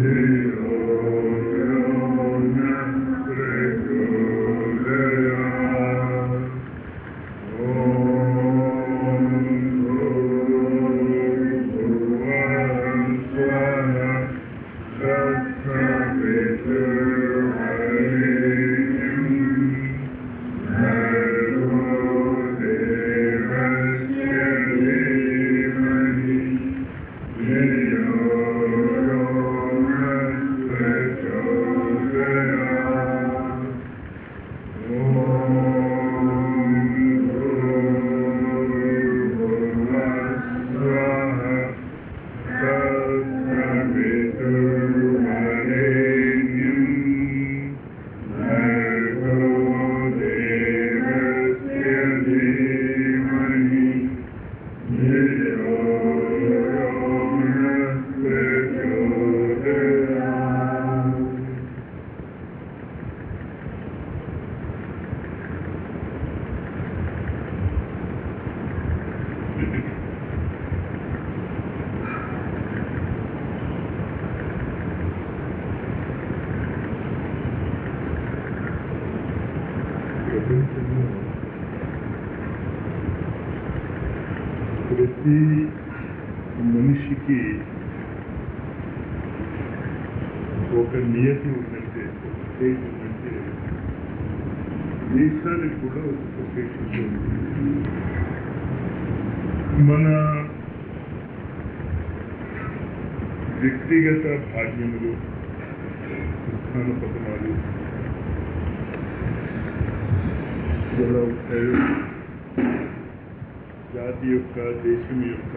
ప్రపంచంలో ప్రతి మనిషికి ఒక నియతి ఉన్నట్టే ఒక స్టేజ్ ఉన్నట్టే దేశానికి కూడా ఒక ప్రత్యేకత ఉంది మన వ్యక్తిగత భాగ్యములు ఉత్థాన పతనాలు ఎలా ఉంటాయో జాతి యొక్క దేశం యొక్క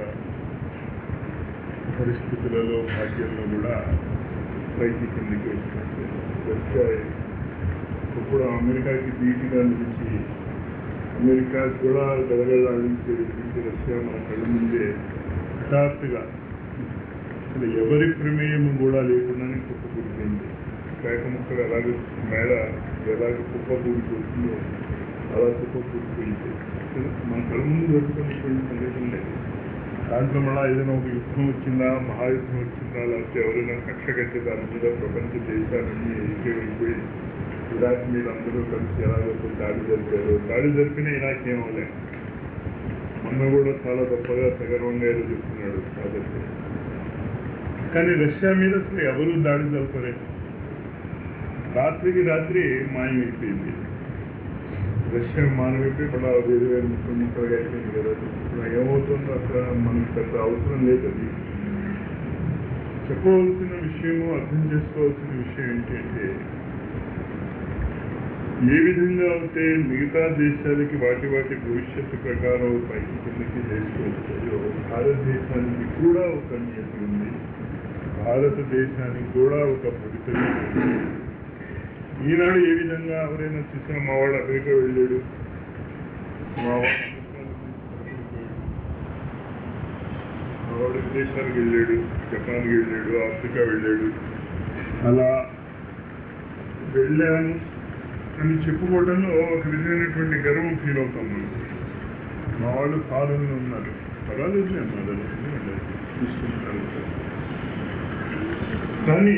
పరిస్థితులలో భాగ్యంలో కూడా పైకి కిందకి వస్తుంటాయి రష్యా ఇప్పుడు అమెరికాకి ధీటుగా నిలిచి అమెరికా కూడా గడగడాడించేటువంటి రష్యా మన కళ్ళ ముందే హఠాత్తుగా అసలు ఎవరి ప్రమేయం కూడా లేకుండానే కుప్ప కూలిపోయింది పేక ముక్కలు ఎలాగ మేడ ఎలాగ కుప్ప కూలిపోతుందో అలా కుప్ప కూలిపోయింది అసలు మన కళ్ళ ముందు జరుగుతున్నటువంటి సందేశం లేదు దాంట్లో మళ్ళీ ఏదైనా ఒక యుద్ధం వచ్చిందా మహాయుద్ధం వచ్చిందా లేకపోతే ఎవరైనా కక్ష కట్టే దాని మీద ప్రపంచ దేశాలన్నీ ఏకీమైపోయి ఇరాక్ మీద అందరూ కలిసి ఎలాగో దాడి జరిపారు దాడి జరిపిన ఇరాక్ ఏమవలే మొన్న కూడా చాలా గొప్పగా సగర్వంగా ఏదో చెప్తున్నాడు కాబట్టి కానీ రష్యా మీద అసలు ఎవరు దాడి జరపలేదు రాత్రికి రాత్రి మాయమైపోయింది రష్యా మానవైపోయి కూడా వేరు వేరు ముక్కలు ముక్కలుగా అయిపోయింది కదా ఇప్పుడు ఏమవుతుందో అక్కడ మనకి పెద్ద అవసరం లేదు అది చెప్పవలసిన విషయము అర్థం చేసుకోవాల్సిన విషయం ఏంటంటే ఏ విధంగా అయితే మిగతా దేశాలకి వాటి వాటి భవిష్యత్తు ప్రకారం పైకి కిందకి చేసుకొచ్చాయో భారతదేశానికి కూడా ఒక నియతి ఉంది భారతదేశానికి కూడా ఒక భవితవ్యం ఉంది ఈనాడు ఏ విధంగా ఎవరైనా చూసిన మావాడు అమెరికా వెళ్ళాడు మావాడు మావాడు విదేశాలకు వెళ్ళాడు జపాన్కి వెళ్ళాడు ఆఫ్రికా వెళ్ళాడు అలా వెళ్ళాను అని చెప్పుకోవడంలో ఒక విధమైనటువంటి గర్వం ఫీల్ అవుతాం మనం మా వాళ్ళు ఫారెన్లో ఉన్నారు పర్వాలేదు అన్నారు చూసుకుంటున్నారు కానీ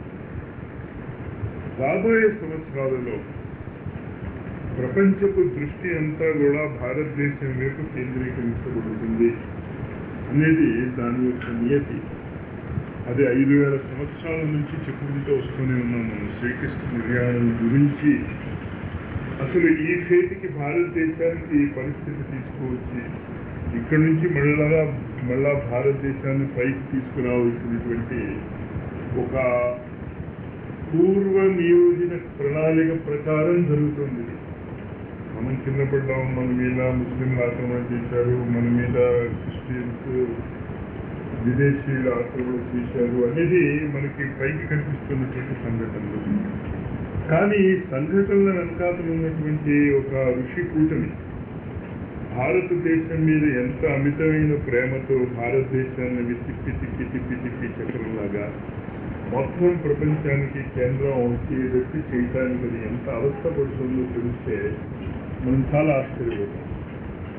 రాబోయే సంవత్సరాలలో ప్రపంచపు దృష్టి అంతా కూడా భారతదేశం వైపు కేంద్రీకరించబడుతుంది అనేది దాని యొక్క నియతి అది ఐదు వేల సంవత్సరాల నుంచి చెప్పుకుంటూ వస్తూనే ఉన్నాం మనం శ్రీకృష్ణ నిర్యాణం గురించి అసలు ఈ ఫేతికి భారతదేశానికి ఈ పరిస్థితి తీసుకువచ్చి ఇక్కడి నుంచి మళ్ళా మళ్ళా భారతదేశాన్ని పైకి తీసుకురావాల్సినటువంటి ఒక పూర్వ నియోజన ప్రణాళిక ప్రకారం జరుగుతుంది మనం కింద పడ్డాం మన మీద ముస్లింలు ఆక్రమణ చేశారు మన మీద క్రిస్టియన్స్ విదేశీయులు ఆక్రమణ చేశారు అనేది మనకి పైకి కనిపిస్తున్నటువంటి సంఘటనలు కానీ ఈ సంఘటనల వెనకాతలు ఉన్నటువంటి ఒక ఋషి కూటమి భారతదేశం మీద ఎంత అమితమైన ప్రేమతో భారతదేశాన్ని తిప్పి తిప్పి తిప్పి తిప్పి చక్రంలాగా మొత్తం ప్రపంచానికి కేంద్రం వచ్చేటట్టు చేయటానికి అది ఎంత అవస్థపడుతుందో తెలిస్తే మనం చాలా ఆశ్చర్యపోతాం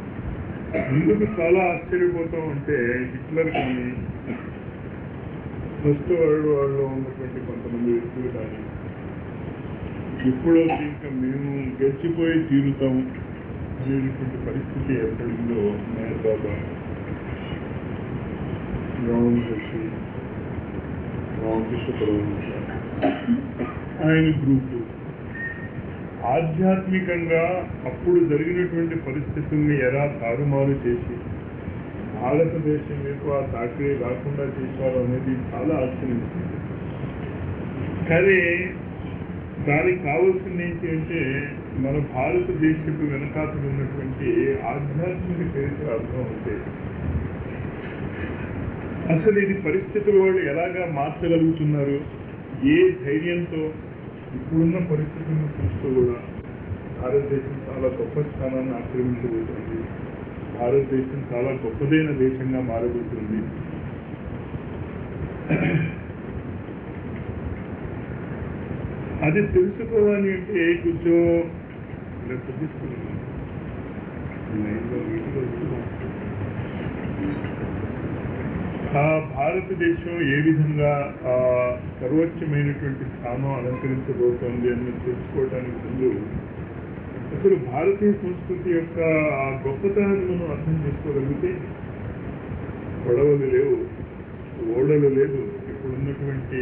ఎందుకు చాలా ఆశ్చర్యపోతాం అంటే హిట్లర్ కానీ ఫస్ట్ వరల్డ్ వార్లో ఉన్నటువంటి కొంతమంది వ్యక్తులు కానీ ఇప్పుడు ఇంకా మేము గెలిచిపోయి తీరుతాం అనేటువంటి పరిస్థితి ఏర్పడిందో మేధాబా రామకృష్ణ రామకృష్ణ పరమహంస ఆయన గ్రూపు ఆధ్యాత్మికంగా అప్పుడు జరిగినటువంటి పరిస్థితుల్ని ఎలా తారుమారు చేసి భారతదేశం వైపు ఆ తాకిడి రాకుండా చేశారు అనేది చాలా ఆశ్చర్యిస్తుంది కానీ దానికి కావాల్సింది ఏంటి అంటే మన భారతదేశపు వెనకాతలు ఉన్నటువంటి ఆధ్యాత్మిక చరిత్ర అర్థం అవుతే అసలు ఇది పరిస్థితులు వాళ్ళు ఎలాగా మార్చగలుగుతున్నారు ఏ ధైర్యంతో ఇప్పుడున్న పరిస్థితులను చూస్తూ కూడా భారతదేశం చాలా గొప్ప స్థానాన్ని ఆక్రమించబోతుంది భారతదేశం చాలా గొప్పదైన దేశంగా మారబోతుంది అది తెలుసుకోవాలి అంటే కొంచెం ఇలా చూపిస్తున్నాను లైన్లో వీటిలో వస్తున్నాం. ఆ భారతదేశం ఏ విధంగా ఆ సర్వోచ్చమైనటువంటి స్థానం అలంకరించబోతోంది అని తెలుసుకోవడానికి ముందు అసలు భారతీయ సంస్కృతి యొక్క ఆ గొప్పతనాన్ని మనం అర్థం చేసుకోగలిగితే గొడవలు లేవు ఓడలు లేదు ఇప్పుడు ఉన్నటువంటి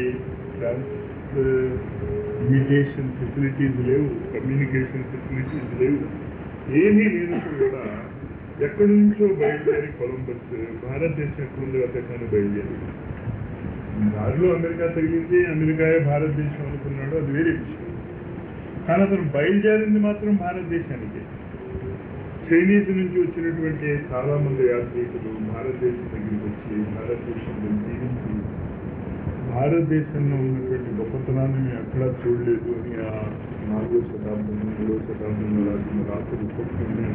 ట్రాన్స్మిటేషన్ ఫెసిలిటీస్ లేవు కమ్యూనికేషన్ ఫెసిలిటీస్ లేవు ఏమీ లేనప్పుడు కూడా ఎక్కడి నుంచో బయలుదేరి కొలంబస్ భారతదేశం ఎక్కడుందో వెతకాన్ని బయలుదేరి దారిలో అమెరికా తగిలింది అమెరికాయే భారతదేశం అనుకున్నాడు అది వేరే విషయం కానీ అతను బయలుదేరింది మాత్రం భారతదేశానికి చైనీస్ నుంచి వచ్చినటువంటి చాలా మంది యాత్రికులు భారతదేశం దగ్గరికి వచ్చి భారతదేశంలో జీవించి భారతదేశంలో ఉన్నటువంటి గొప్పతనాన్ని మేము ఎక్కడా చూడలేదు అని ఆ నాలుగో శతాబ్దం మూడో శతాబ్దంలో రాసిన రాత్రి ఇప్పటికీ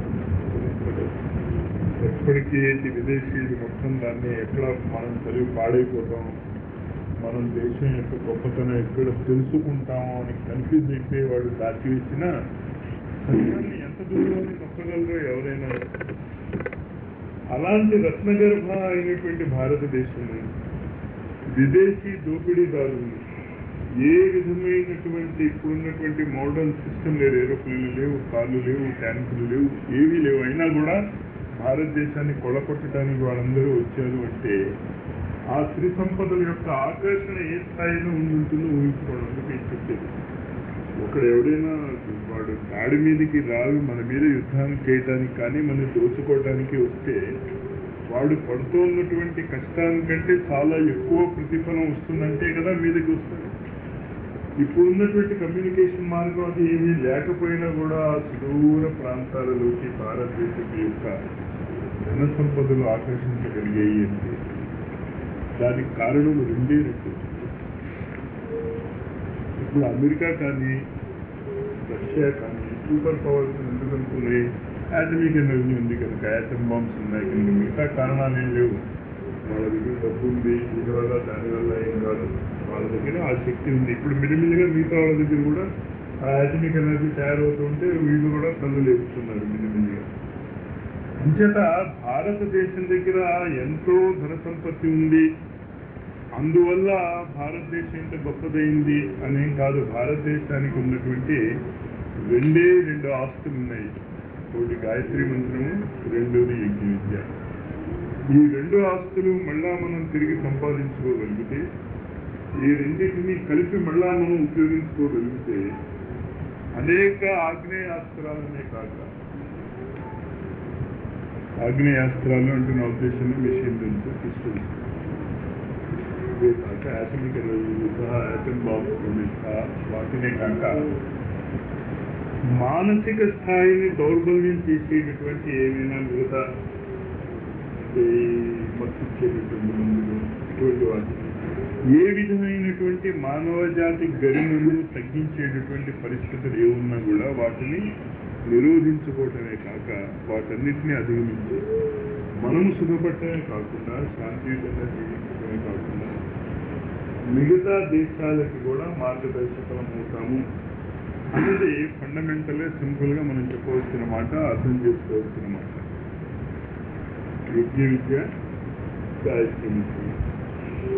ఎప్పటికీ ఏంటి విదేశీయులు మొత్తం దాన్ని ఎక్కడ మనం చదివి పాడైపోతాం మనం దేశం యొక్క గొప్పతనం ఎక్కడ తెలుసుకుంటామో అని కన్ఫ్యూజ్ అయిపోయి వాడు దాచివేసిన సత్యాన్ని ఎంత దూరంలో నొక్కగలరో ఎవరైనా అలాంటి రత్నగర్భ అయినటువంటి భారతదేశం విదేశీ దోపిడీదారులు ఏ విధమైనటువంటి ఇప్పుడున్నటువంటి మోడర్న్ సిస్టమ్ లేదు ఏరోప్లేన్లు లేవు కార్లు లేవు ట్యాంకులు లేవు ఏవీ లేవు అయినా కూడా భారతదేశాన్ని కొలకొట్టడానికి వాళ్ళందరూ వచ్చారు అంటే ఆ స్త్రీ సంపదల యొక్క ఆకర్షణ ఏ స్థాయిలో ఉంటుందో ఊహించుకోవడం అందుకే ఇది చెప్పేది ఒకడు ఎవడైనా వాడు దాడి మీదకి రావి మన మీద యుద్ధాన్ని చేయడానికి కానీ మనం దోచుకోవడానికి వస్తే వాడు పడుతూ ఉన్నటువంటి కష్టానికంటే చాలా ఎక్కువ ప్రతిఫలం వస్తుందంటే కదా మీదకి వస్తుంది ఇప్పుడున్నటువంటి కమ్యూనికేషన్ మార్గం అది ఏమీ లేకపోయినా కూడా ఆ సుదూర ప్రాంతాలలోకి భారతదేశం యొక్క ధన సంపదలు ఆకర్షించగలిగాయి అంటే దానికి కారణం రెండే రెండు ఇప్పుడు అమెరికా కానీ రష్యా కానీ సూపర్ పవర్స్ ఎందుకు అనుకున్నాయి యాటమిక్ ఎనర్జీ ఉంది కనుక యాటమ్ బాంబ్స్ ఉన్నాయి కనుక మిగతా కారణాలు ఏం లేవు వాళ్ళ దగ్గర డబ్బు ఉంది దీనివల్ల దానివల్ల ఏం కాదు వాళ్ళ దగ్గర ఆ శక్తి ఉంది ఇప్పుడు మిడిమిడిగా మిగతా వాళ్ళ దగ్గర కూడా ఆ యాటమిక్ ఎనర్జీ తయారవుతుంటే వీళ్ళు కూడా కళ్ళు లేపుతున్నారు మిడిమిడిగా అంచేత భారతదేశం దగ్గర ఎంతో ధన సంపత్తి ఉంది అందువల్ల భారతదేశం ఎంత గొప్పదైంది అనేం కాదు భారతదేశానికి ఉన్నటువంటి రెండే రెండు ఆస్తులు ఉన్నాయి ఒకటి గాయత్రి మంత్రము రెండోది యజ్ఞ విద్య ఈ రెండు ఆస్తులు మళ్ళా మనం తిరిగి సంపాదించుకోగలిగితే ఈ రెండింటిని కలిపి మళ్ళా మనం ఉపయోగించుకోగలిగితే అనేక ఆగ్నేయాస్త్రాలనే కాక ఆగ్నేయాస్త్రాలు అంటే నా ఉద్దేశంలో మిషన్ తెలుసు పిస్టల్స్ ఇవే కాక యాటమిక్ ఎనర్జీ సహా యాటమ్ బాంబ్స్ సహా వాటినే కాక మానసిక స్థాయిని దౌర్బల్యం చేసేటటువంటి ఏమైనా మిగతా అంటే మత్తిచ్చేటటువంటి మందులు ఇటువంటి వాటిని ఏ విధమైనటువంటి మానవ జాతి గరిమను తగ్గించేటటువంటి పరిస్థితులు ఏమున్నా కూడా వాటిని నిరోధించుకోవటమే కాక వాటన్నిటిని అధిగమించి మనము సుఖపడటమే కాకుండా శాంతియుతంగా జీవించడమే కాకుండా మిగతా దేశాలకి కూడా మార్గదర్శకం అవుతాము అనేది ఫండమెంటల్గా సింపుల్గా మనం చెప్పవలసిన మాట అర్థం చేసుకోవాల్సిన మాట యజ్ఞ విద్య గాయత్రి విద్య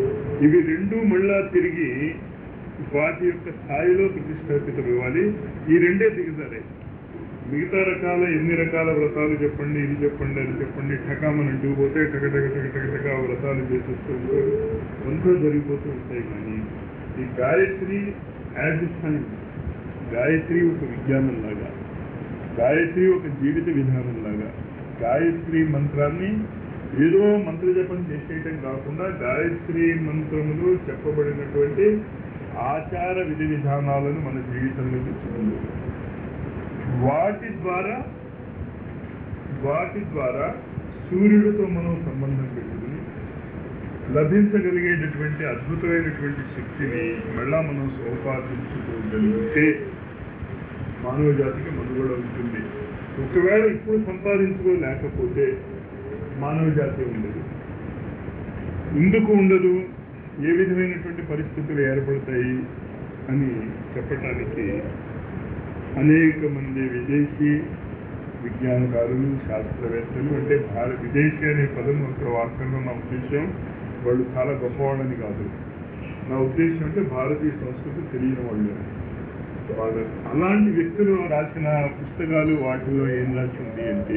ఇవి రెండు మళ్ళా తిరిగి వాటి యొక్క స్థాయిలో ప్రతిష్టాపితం ఇవ్వాలి ఈ రెండే దిగజారాయి మిగతా రకాల ఎన్ని రకాల వ్రతాలు చెప్పండి ఇది చెప్పండి అది చెప్పండి ఠకామని అంటూ పోతే టక టక టక టక టక ఆ వ్రతాలు చేసేస్తూ ఉంటారు అంతా జరిగిపోతూ ఉంటాయి కానీ ఈ గాయత్రి యాజ్ సైన్స్ గాయత్రి ఒక విజ్ఞానం లాగా గాయత్రి ఒక జీవిత విధానం లాగా గాయత్రి మంత్రాన్ని ఏదో మంత్ర జపం చేసేయటం కాకుండా గాయత్రి మంత్రములు చెప్పబడినటువంటి ఆచార విధి విధానాలను మన జీవితంలో తెచ్చుకుంది వాటి ద్వారా వాటి ద్వారా సూర్యుడితో మనం సంబంధం పెట్టుకుని లభించగలిగేటటువంటి అద్భుతమైనటువంటి శక్తిని మళ్ళా మనం సోపాదించుకోగలిగితే మానవ జాతికి మనుగడ ఉంటుంది ఒకవేళ ఇప్పుడు సంపాదించుకోలేకపోతే మానవ జాతి ఉండదు ఎందుకు ఉండదు ఏ విధమైనటువంటి పరిస్థితులు ఏర్పడతాయి అని చెప్పటానికి అనేక మంది విదేశీ విజ్ఞానకారులు శాస్త్రవేత్తలు అంటే భారత విదేశీ అనే పదం అక్కడ వాక్యంలో నా ఉద్దేశం వాళ్ళు చాలా గొప్పవాళ్ళని కాదు నా ఉద్దేశం అంటే భారతీయ సంస్కృతి తెలియని వాళ్ళు వాళ్ళ అలాంటి వ్యక్తులు రాసిన పుస్తకాలు వాటిలో ఏం రాసింది అంటే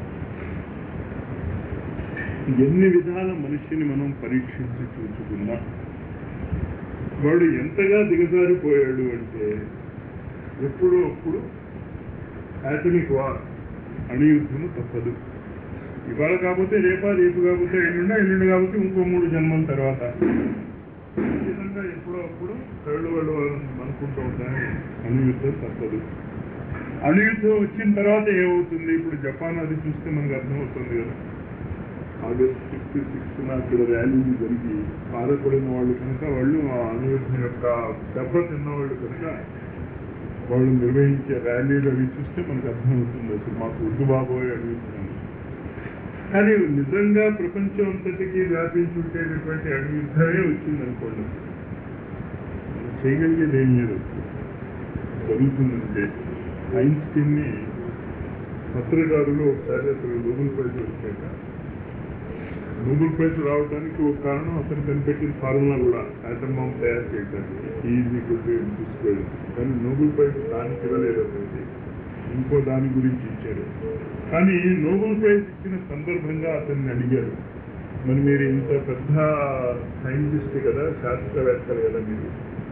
ఎన్ని విధాల మనిషిని మనం పరీక్షించి చూసుకున్నా వాడు ఎంతగా దిగజారిపోయాడు అంటే ఎప్పుడో అప్పుడు యాటమిక్ వార్ అణుయుద్ధము తప్పదు ఇవాళ కాకపోతే రేపా రేపు కాకపోతే ఎల్లుండా ఎల్లుండి కాకపోతే ఇంకో మూడు జన్మల తర్వాత ఈ విధంగా ఎప్పుడో అప్పుడు థర్డ్ వరల్డ్ వార్ అనుకుంటూ ఉంటాయి అణుయుద్ధం తప్పదు అణుయుద్ధం వచ్చిన తర్వాత ఏమవుతుంది ఇప్పుడు జపాన్ అది చూస్తే మనకు అర్థమవుతుంది కదా ఆగస్ట్ ఫిఫ్త్ సిక్స్త్ అక్కడ ర్యాలీలు జరిగి బాధపడిన వాళ్ళు కనుక వాళ్ళు ఆ అణుయుద్ధం యొక్క దెబ్బ తిన్నవాళ్ళు కనుక వాళ్ళు నిర్వహించే ర్యాలీలు అవి చూస్తే మనకు అర్థమవుతుంది అసలు మాకు ఉద్దు బాబోయే అడుగుతున్నాను కానీ నిజంగా ప్రపంచం అంతటికి వ్యాపించుంటేటటువంటి అణుయుద్ధమే వచ్చింది అనుకోండి చేయగలిగేది ఏం లేదు జరుగుతుందంటే ఐన్స్టీన్ని పత్రికారులు ఒకసారి అసలు నోబెల్ ప్రైజ్ వచ్చాక నోబెల్ ప్రైజ్ రావడానికి ఒక కారణం అతను కనిపెట్టిన ఫార్ములా కూడా ఆటమ్ బాంబ్ తయారు చేయడానికి ఈజీ గుడ్డు చూసుకోలేదు కానీ నోబెల్ ప్రైజ్ దానికి ఇవ్వలేదు అతనికి ఇంకో దాని గురించి ఇచ్చారు కానీ నోబెల్ ప్రైజ్ ఇచ్చిన సందర్భంగా అతన్ని అడిగారు మరి మీరు ఇంత పెద్ద సైంటిస్ట్ కదా శాస్త్రవేత్తలు కదా మీరు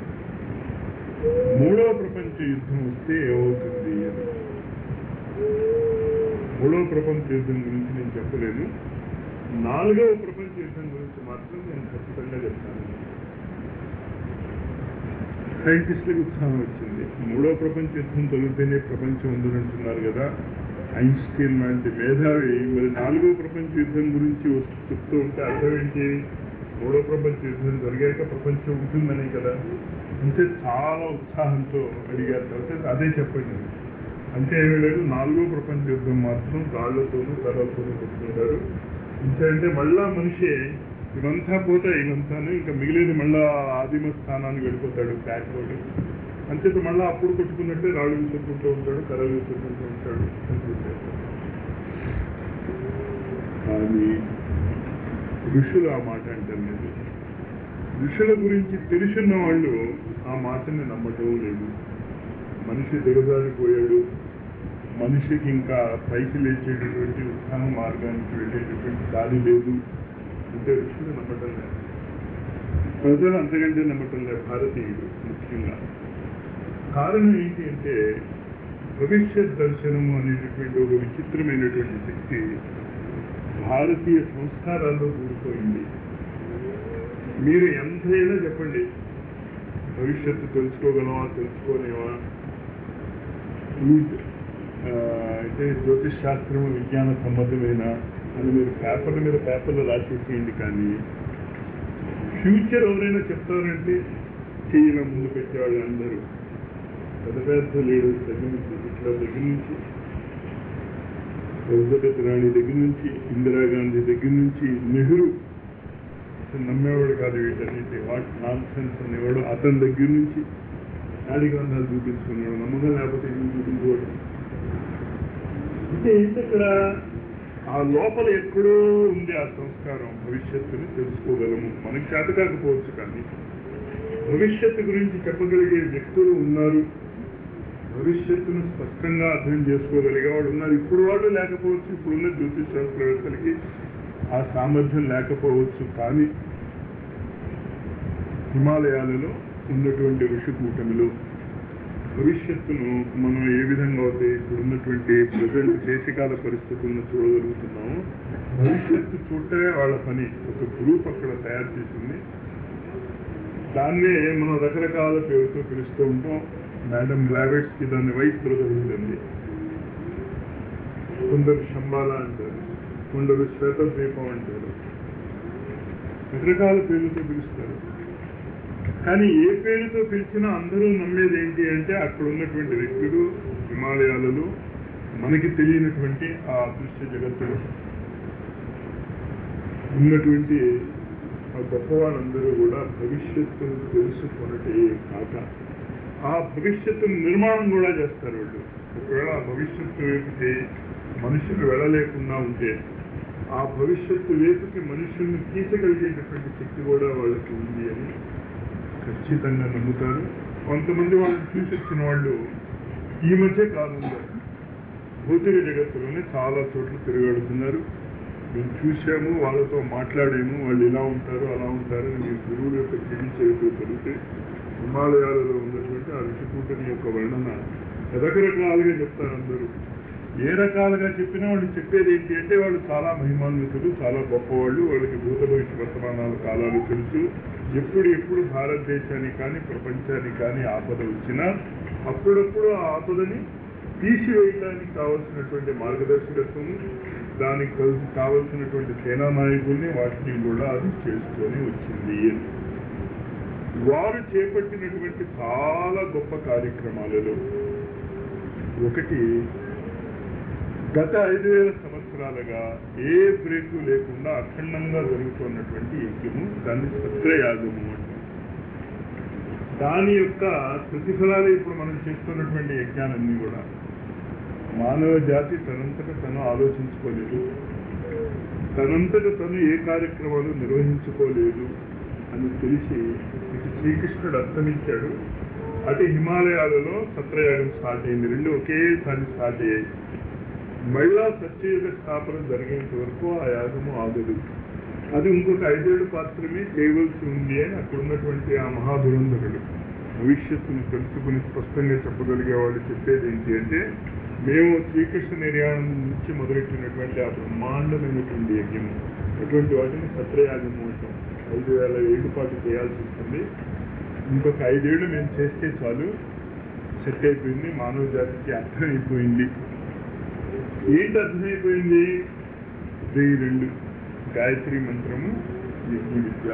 మూడో ప్రపంచ యుద్ధం వస్తే ఏమవుతుంది అని మూడో ప్రపంచ యుద్ధం గురించి నేను చెప్పలేను నాలుగవ ప్రపంచ యుద్ధం గురించి మాత్రం నేను ఖచ్చితంగా చెప్తాను సైంటిస్టులకు ఉత్సాహం వచ్చింది మూడో ప్రపంచ యుద్ధం తొలితేనే ప్రపంచం ఉందని కదా ఐన్స్టీన్ లాంటి మేధావి మరి నాలుగో ప్రపంచ యుద్ధం గురించి వస్తూ చెప్తూ ఉంటే అర్థం ఏంటి మూడో ప్రపంచ యుద్ధం జరిగాక ప్రపంచం ఉంటుందనే కదా అంటే చాలా ఉత్సాహంతో అడిగారు తర్వాత అదే చెప్పండి అంటే ఏమీ లేదు నాలుగో ప్రపంచ యుద్ధం మాత్రం గాళ్ళతోనూ కర్రలతోనూ కొట్టుకుంటారు అంటే మళ్ళా మనిషి ఇవంతా పోతాయి ఇవంతాను ఇంకా మిగిలేదు మళ్ళా ఆదిమ స్థానానికి వెళ్ళిపోతాడు బ్యాక్వర్డ్ అంతేత మళ్ళా అప్పుడు కొట్టుకున్నట్టే రాళ్ళు విసురుకుంటూ ఉంటాడు కర్రలు విసురుకుంటూ ఉంటాడు అనుకుంటే కానీ ఋషులు ఆ మాట అంటారు లేదు ఋషుల గురించి తెలుసున్న వాళ్ళు ఆ మాటని నమ్మటం లేదు మనిషి దిగజారిపోయాడు మనిషికి ఇంకా పైకి లేచేటటువంటి ఉత్సాహ మార్గానికి వెళ్ళేటటువంటి దారి లేదు అంటే ఋషులు నమ్మటం లేదు ప్రజలు అంతకంటే నమ్మటం లేదు భారతీయుడు ముఖ్యంగా కారణం ఏంటి అంటే భవిష్యత్ దర్శనము అనేటటువంటి ఒక విచిత్రమైనటువంటి శక్తి భారతీయ సంస్కారాల్లో కూడిపోయింది మీరు ఎంతైనా చెప్పండి భవిష్యత్తు తెలుసుకోగలమా తెలుసుకోలేమా ఈ ఆ, అయితే జ్యోతిష్ శాస్త్రం విజ్ఞాన సంబంధమైన అని మీరు పేపర్ల మీద పేపర్లు రాసేసేయండి కానీ ఫ్యూచర్ ఎవరైనా చెప్తారంటే చెయ్యిన ముందు పెట్టేవాళ్ళు అందరూ పెద్ద పెద్ద లీడర్స్ దగ్గర నుంచి హిట్లర్ దగ్గర నుంచి ఎలిజబెత్ రాణి దగ్గర నుంచి ఇందిరాగాంధీ దగ్గర నుంచి నెహ్రూ అసలు నమ్మేవాడు కాదు వీటన్నిటి వాట్ నాన్ సెన్స్ అనేవాడు అతని దగ్గర నుంచి నాడి గ్రంథాలు చూపించుకున్నాడు నమ్మకం లేకపోతే ఎందుకు చూపించుకోవడం అంటే ఏంటి అక్కడ ఆ లోపల ఎక్కడో ఉంది ఆ సంస్కారం భవిష్యత్తుని తెలుసుకోగలము మనకి చేత కాకపోవచ్చు కానీ భవిష్యత్తు గురించి చెప్పగలిగే వ్యక్తులు ఉన్నారు భవిష్యత్తును స్పష్టంగా అర్థం చేసుకోగలిగే వాడు ఉన్నారు ఇప్పుడు వాళ్ళు లేకపోవచ్చు ఇప్పుడున్న జ్యోతిష్ శాస్త్రవేత్తలకి ఆ సామర్థ్యం లేకపోవచ్చు కానీ హిమాలయాలలో ఉన్నటువంటి ఋషి కూటమిలు భవిష్యత్తును మనం ఏ విధంగా అయితే ఇప్పుడున్నటువంటి ప్రజెంట్ దేశకాల పరిస్థితులను చూడగలుగుతున్నామో భవిష్యత్తు చూడటమే వాళ్ళ పని ఒక గ్రూప్ అక్కడ తయారు చేసింది దాన్నే మనం రకరకాల పేరుతో పిలుస్తూ ఉంటాం మేడం గ్లావెట్స్ కి దాన్ని వైట్ బ్రదర్ ఉంటుంది కొందరు శంబాల అంటారు కొందరు శ్వేత ద్వీపం అంటారు రకరకాల పేర్లతో పిలుస్తారు కానీ ఏ పేరుతో పిలిచినా అందరూ నమ్మేది ఏంటి అంటే అక్కడ ఉన్నటువంటి వ్యక్తులు హిమాలయాలలో మనకి తెలియనటువంటి ఆ అదృశ్య జగత్తులో ఉన్నటువంటి ఆ గొప్ప వాళ్ళందరూ కూడా భవిష్యత్తును తెలుసుకున్నట్టే కాక ఆ భవిష్యత్తు నిర్మాణం కూడా చేస్తారు వాళ్ళు ఒకవేళ ఆ భవిష్యత్తు వైపుకి మనుషులు వెళ్ళలేకుండా ఉంటే ఆ భవిష్యత్తు వైపుకి మనుషుల్ని తీసగలిగేటటువంటి శక్తి కూడా వాళ్ళకి ఉంది అని ఖచ్చితంగా నమ్ముతారు కొంతమంది వాళ్ళని చూసి వచ్చిన వాళ్ళు ఈ మధ్య కాలంలో భౌతిక జగత్తులోనే చాలా చోట్ల తిరగడుతున్నారు మేము చూసాము వాళ్ళతో మాట్లాడాము వాళ్ళు ఇలా ఉంటారు అలా ఉంటారు అని మీ గురువుల యొక్క చెవి చేస్తూ తెలిస్తే హిమాలయాలలో ఉన్నటువంటి ఆ ఋషికూటని యొక్క వర్ణన రకరకాలుగా చెప్తారు అందరూ ఏ రకాలుగా చెప్పినా వాళ్ళు చెప్పేది ఏంటి అంటే వాళ్ళు చాలా మహిమాన్వితులు చాలా గొప్పవాళ్ళు వాళ్ళకి భూత భవిష్య వర్తమానాల కాలాలు తెలుసు ఎప్పుడు ఎప్పుడు భారతదేశానికి కానీ ప్రపంచానికి కానీ ఆపద వచ్చినా అప్పుడప్పుడు ఆ ఆపదని తీసివేయడానికి కావలసినటువంటి మార్గదర్శకత్వం దానికి కలిసి కావలసినటువంటి సేనా నాయకుల్ని వాటిని కూడా అది చేసుకొని వచ్చింది అని వారు చేపట్టినటువంటి చాలా గొప్ప కార్యక్రమాలలో ఒకటి గత ఐదు వేల సంవత్సరాలుగా ఏ బ్రేక్ లేకుండా అఖండంగా జరుగుతున్నటువంటి యజ్ఞము దాన్ని సత్రయాగము అంటారు దాని యొక్క ప్రతిఫలాలే ఇప్పుడు మనం చేస్తున్నటువంటి యజ్ఞాలన్నీ కూడా మానవ జాతి తనంతట తను ఆలోచించుకోలేదు తనంతట తను ఏ కార్యక్రమాలు నిర్వహించుకోలేదు అని తెలిసి ఇటు శ్రీకృష్ణుడు అర్థమించాడు అటు హిమాలయాలలో సత్రయాగం స్టార్ట్ అయింది రెండు ఒకేసారి స్టార్ట్ అయ్యాయి మళ్ళా సత్యయుగ స్థాపన జరిగేంత వరకు ఆ యాగము ఆగదు అది ఇంకొక ఐదేళ్లు మాత్రమే చేయవలసి ఉంది అని అక్కడ ఉన్నటువంటి ఆ మహాధురంధరుడు భవిష్యత్తును తెలుసుకుని స్పష్టంగా చెప్పగలిగే వాళ్ళు చెప్పేది ఏంటి అంటే మేము శ్రీకృష్ణ నిర్యాణం నుంచి మొదలెట్టినటువంటి ఆ బ్రహ్మాండమైనటువంటి యజ్ఞము అటువంటి వాటిని సత్రయాగము అంటాం ఐదు వేల ఏడు పాటు చేయాల్సి వస్తుంది ఇంకొక ఐదేళ్లు మేము చేస్తే చాలు సెట్ అయిపోయింది మానవ జాతికి అర్థమైపోయింది ఏంటి అర్థమైపోయింది ఇది ఈ రెండు గాయత్రి మంత్రము యజ్ఞ విద్య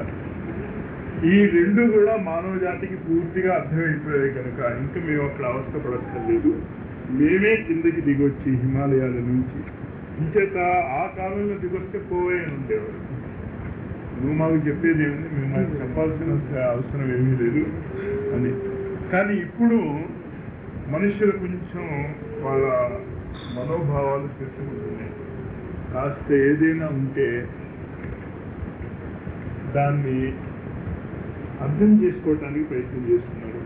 ఈ రెండు కూడా మానవ జాతికి పూర్తిగా అర్థమైపోయాయి కనుక ఇంకా మేము అక్కడ అవస్థ పడక్కర్లేదు మేమే కిందకి దిగొచ్చి హిమాలయాల నుంచి ఇంచేత ఆ కాలంలో దిగొస్తే పోవే ఉండేవారు నువ్వు మాకు చెప్పేది ఏముంది మేము మాకు చెప్పాల్సిన అవసరం ఏమీ లేదు అని కానీ ఇప్పుడు మనుషులు కొంచెం వాళ్ళ మనోభావాలు తెలుసుకుంటున్నాయి కాస్త ఏదైనా ఉంటే దాన్ని అర్థం చేసుకోవటానికి ప్రయత్నం చేస్తున్నారు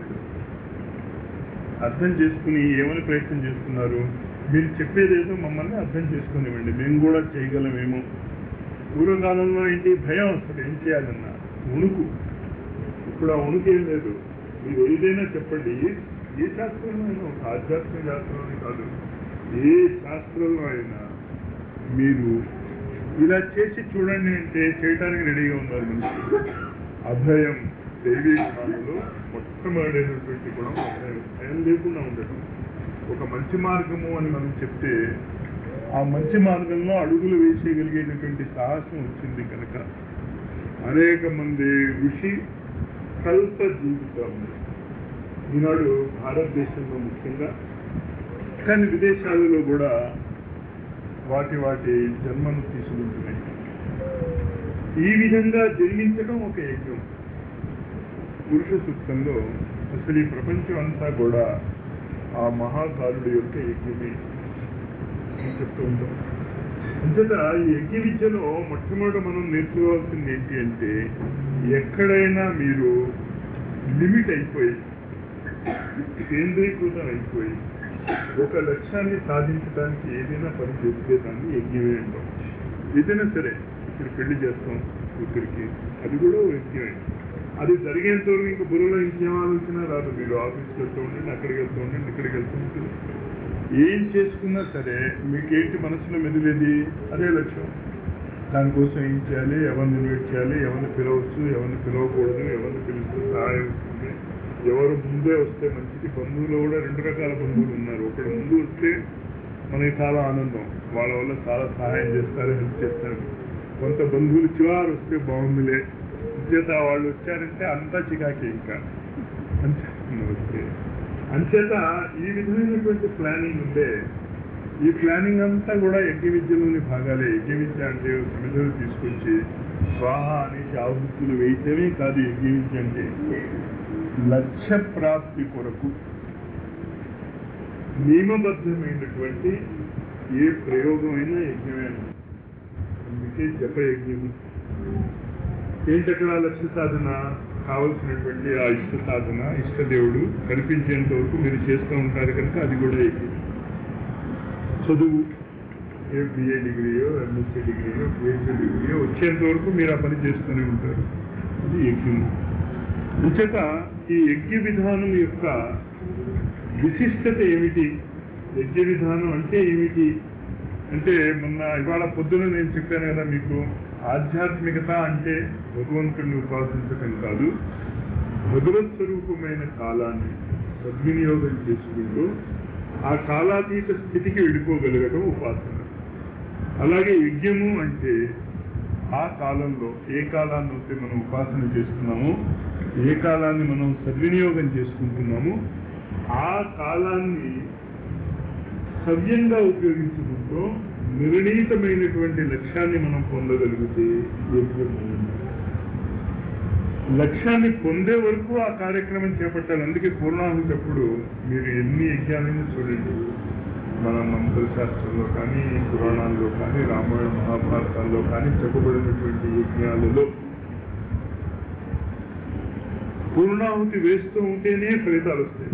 అర్థం చేసుకుని ఏమని ప్రయత్నం చేస్తున్నారు మీరు చెప్పేదేదో మమ్మల్ని అర్థం చేసుకునివ్వండి మేము కూడా చేయగలమేమో పూర్వకాలంలో ఏంటి భయం అసలు ఏం చేయాలన్నా ఉణుకు ఇప్పుడు ఆ ఉణుకు ఏం లేదు మీరు ఏదైనా చెప్పండి ఏ ఏ శాస్త్రంలో అయినా ఒక ఆధ్యాత్మిక శాస్త్రంలో కాదు ఏ శాస్త్రంలో అయినా మీరు ఇలా చేసి చూడండి అంటే చేయడానికి రెడీగా ఉన్నారు మనిషి అభయం దేవీ జ్ఞానంలో మొట్టమొదటైనటువంటి గుణం అభయం భయం లేకుండా ఉండటం ఒక మంచి మార్గము అని మనం చెప్తే ఆ మంచి మార్గంలో అడుగులు వేసేయగలిగేటటువంటి సాహసం వచ్చింది కనుక అనేక మంది ఋషి కల్ప జీవితం ఈనాడు భారతదేశంలో ముఖ్యంగా కానీ విదేశాలలో కూడా వాటి వాటి జన్మను తీసుకుంటున్నాయి ఈ విధంగా జన్మించడం ఒక యజ్ఞం పురుష సూక్తంలో అసలు ఈ ప్రపంచం అంతా కూడా ఆ మహాకారుడి యొక్క యజ్ఞమే అని చెప్తూ ఉంటాం అంచేత ఈ యజ్ఞ విద్యలో మొట్టమొదట మనం నేర్చుకోవాల్సింది ఏంటి అంటే ఎక్కడైనా మీరు లిమిట్ అయిపోయి కేంద్రీకృతం అయిపోయి ఒక లక్ష్యాన్ని సాధించడానికి ఏదైనా పని చేస్తే దాన్ని యజ్ఞమే అంటాం ఏదైనా సరే ఇప్పుడు పెళ్లి చేస్తాం కూతురికి అది కూడా ఓ యజ్ఞమే అది జరిగేంత వరకు ఇంకా బుర్రలో ఇంకేం ఆలోచన రాదు మీరు ఆఫీస్కి వెళ్తూ ఉండండి అక్కడికి వెళ్తూ ఉండండి ఇక్కడికి వెళ్తూ ఉంటుంది ఏం చేసుకున్నా సరే మీకేంటి మనసులో మెదిలేది అదే లక్ష్యం దానికోసం ఏం చేయాలి ఎవరిని ఇన్వైట్ చేయాలి ఎవరిని పిలవచ్చు ఎవరిని పిలవకూడదు ఎవరిని పిలిస్తే సహాయం వస్తుంది ఎవరు ముందే వస్తే మంచిది బంధువులు కూడా రెండు రకాల బంధువులు ఉన్నారు ఒకడు ముందు వస్తే మనకి చాలా ఆనందం వాళ్ళ వల్ల చాలా సహాయం చేస్తారు హెల్ప్ చేస్తారు కొంత బంధువులు చివరి వస్తే బాగుందిలే అంచేత వాళ్ళు వచ్చారంటే అంతా చికాకే ఇంకా అంచేత వస్తే అంచేత ఈ విధమైనటువంటి ప్లానింగ్ ఉంటే ఈ ప్లానింగ్ అంతా కూడా యజ్ఞ విద్యలోని భాగాలే యజ్ఞ విద్య అంటే సమిధులు తీసుకొచ్చి స్వాహ అనేసి ఆహుతులు వేయటమే కాదు యజ్ఞ విద్య అంటే లక్ష్య ప్రాప్తి కొరకు నియమబద్ధమైనటువంటి ఏ ప్రయోగమైనా యజ్ఞమే అందుకే జప యజ్ఞము ఏంటక్కడ లక్ష్య సాధన కావలసినటువంటి ఆ ఇష్ట సాధన ఇష్టదేవుడు కనిపించేంత వరకు మీరు చేస్తూ ఉంటారు కనుక అది కూడా యజ్ఞం చదువు ఏ బిఏ డిగ్రీయో ఎంఎస్సీ డిగ్రీయో పిహెచ్డీ డిగ్రీయో వచ్చేంత వరకు మీరు ఆ పని చేస్తూనే ఉంటారు అది యజ్ఞం అంచేత ఈ యజ్ఞ విధానం యొక్క విశిష్టత ఏమిటి యజ్ఞ విధానం అంటే ఏమిటి అంటే మొన్న ఇవాళ పొద్దున నేను చెప్పాను కదా మీకు ఆధ్యాత్మికత అంటే భగవంతుడిని ఉపాసించటం కాదు భగవత్ స్వరూపమైన కాలాన్ని సద్వినియోగం చేసుకుంటూ ఆ కాలాతీత స్థితికి వెళ్ళిపోగలగడం ఉపాసన అలాగే యజ్ఞము అంటే ఆ కాలంలో ఏ కాలాన్ని అయితే మనం ఉపాసన చేస్తున్నామో ఏ కాలాన్ని మనం సద్వినియోగం చేసుకుంటున్నాము ఆ కాలాన్ని సవ్యంగా ఉపయోగించుకుంటూ నిర్ణీతమైనటువంటి లక్ష్యాన్ని మనం పొందగలిగితే యజ్ఞం లక్ష్యాన్ని పొందే వరకు ఆ కార్యక్రమం చేపట్టాలి అందుకే పూర్ణాహుతి అప్పుడు మీరు ఎన్ని యజ్ఞాలైనా చూడండి మన మంత్రశాస్త్రంలో కానీ పురాణాల్లో కానీ రామాయణ మహాభారతాల్లో కానీ చెప్పబడినటువంటి యజ్ఞాలలో పూర్ణాహుతి వేస్తూ ఉంటేనే ఫలితాలు వస్తాయి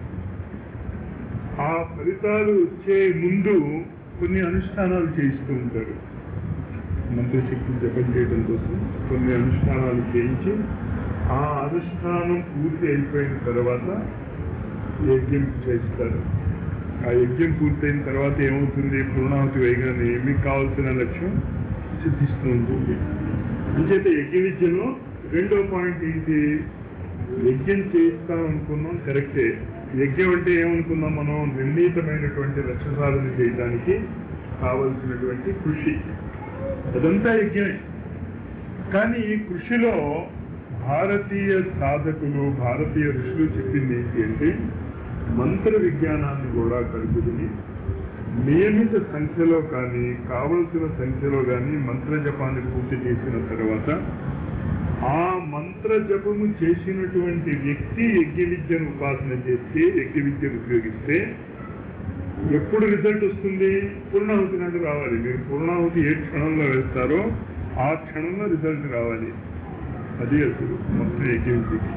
ఆ ఫలితాలు వచ్చే ముందు కొన్ని అనుష్ఠానాలు చేయిస్తూ ఉంటారు మంత్రశక్తి జపం చేయడం కోసం కొన్ని అనుష్ఠానాలు చేయించి ఆ అనుష్ఠానం పూర్తి అయిపోయిన తర్వాత యజ్ఞం చేస్తారు ఆ యజ్ఞం పూర్తయిన తర్వాత ఏమవుతుంది పూర్ణాహుతి వేయగానే మీకు కావాల్సిన లక్ష్యం సిద్ధిస్తూ ఉంటుంది అంచేత యజ్ఞ విద్యలో రెండో పాయింట్ ఏంటి యజ్ఞం చేయిస్తాం అనుకున్నాం కరెక్టే యజ్ఞం అంటే ఏమనుకున్నాం మనం నిర్ణీతమైనటువంటి లక్ష్య సాధన చేయడానికి కావలసినటువంటి కృషి అదంతా యజ్ఞమే కానీ ఈ కృషిలో భారతీయ సాధకులు భారతీయ ఋషులు చెప్పింది ఏంటి అంటే మంత్ర విజ్ఞానాన్ని కూడా కలుపుకుని నియమిత సంఖ్యలో కానీ కావలసిన సంఖ్యలో కానీ మంత్ర జపాన్ని పూర్తి చేసిన తర్వాత ఆ మంత్ర జపము చేసినటువంటి వ్యక్తి యజ్ఞ విద్యను ఉపాసన చేస్తే యజ్ఞ విద్యను ఉపయోగిస్తే ఎప్పుడు రిజల్ట్ వస్తుంది పూర్ణాహుతి నాడు రావాలి మీరు పూర్ణాహుతి ఏ క్షణంలో వేస్తారో ఆ క్షణంలో రిజల్ట్ రావాలి అది అసలు మొత్తం యజ్ఞ విద్యకి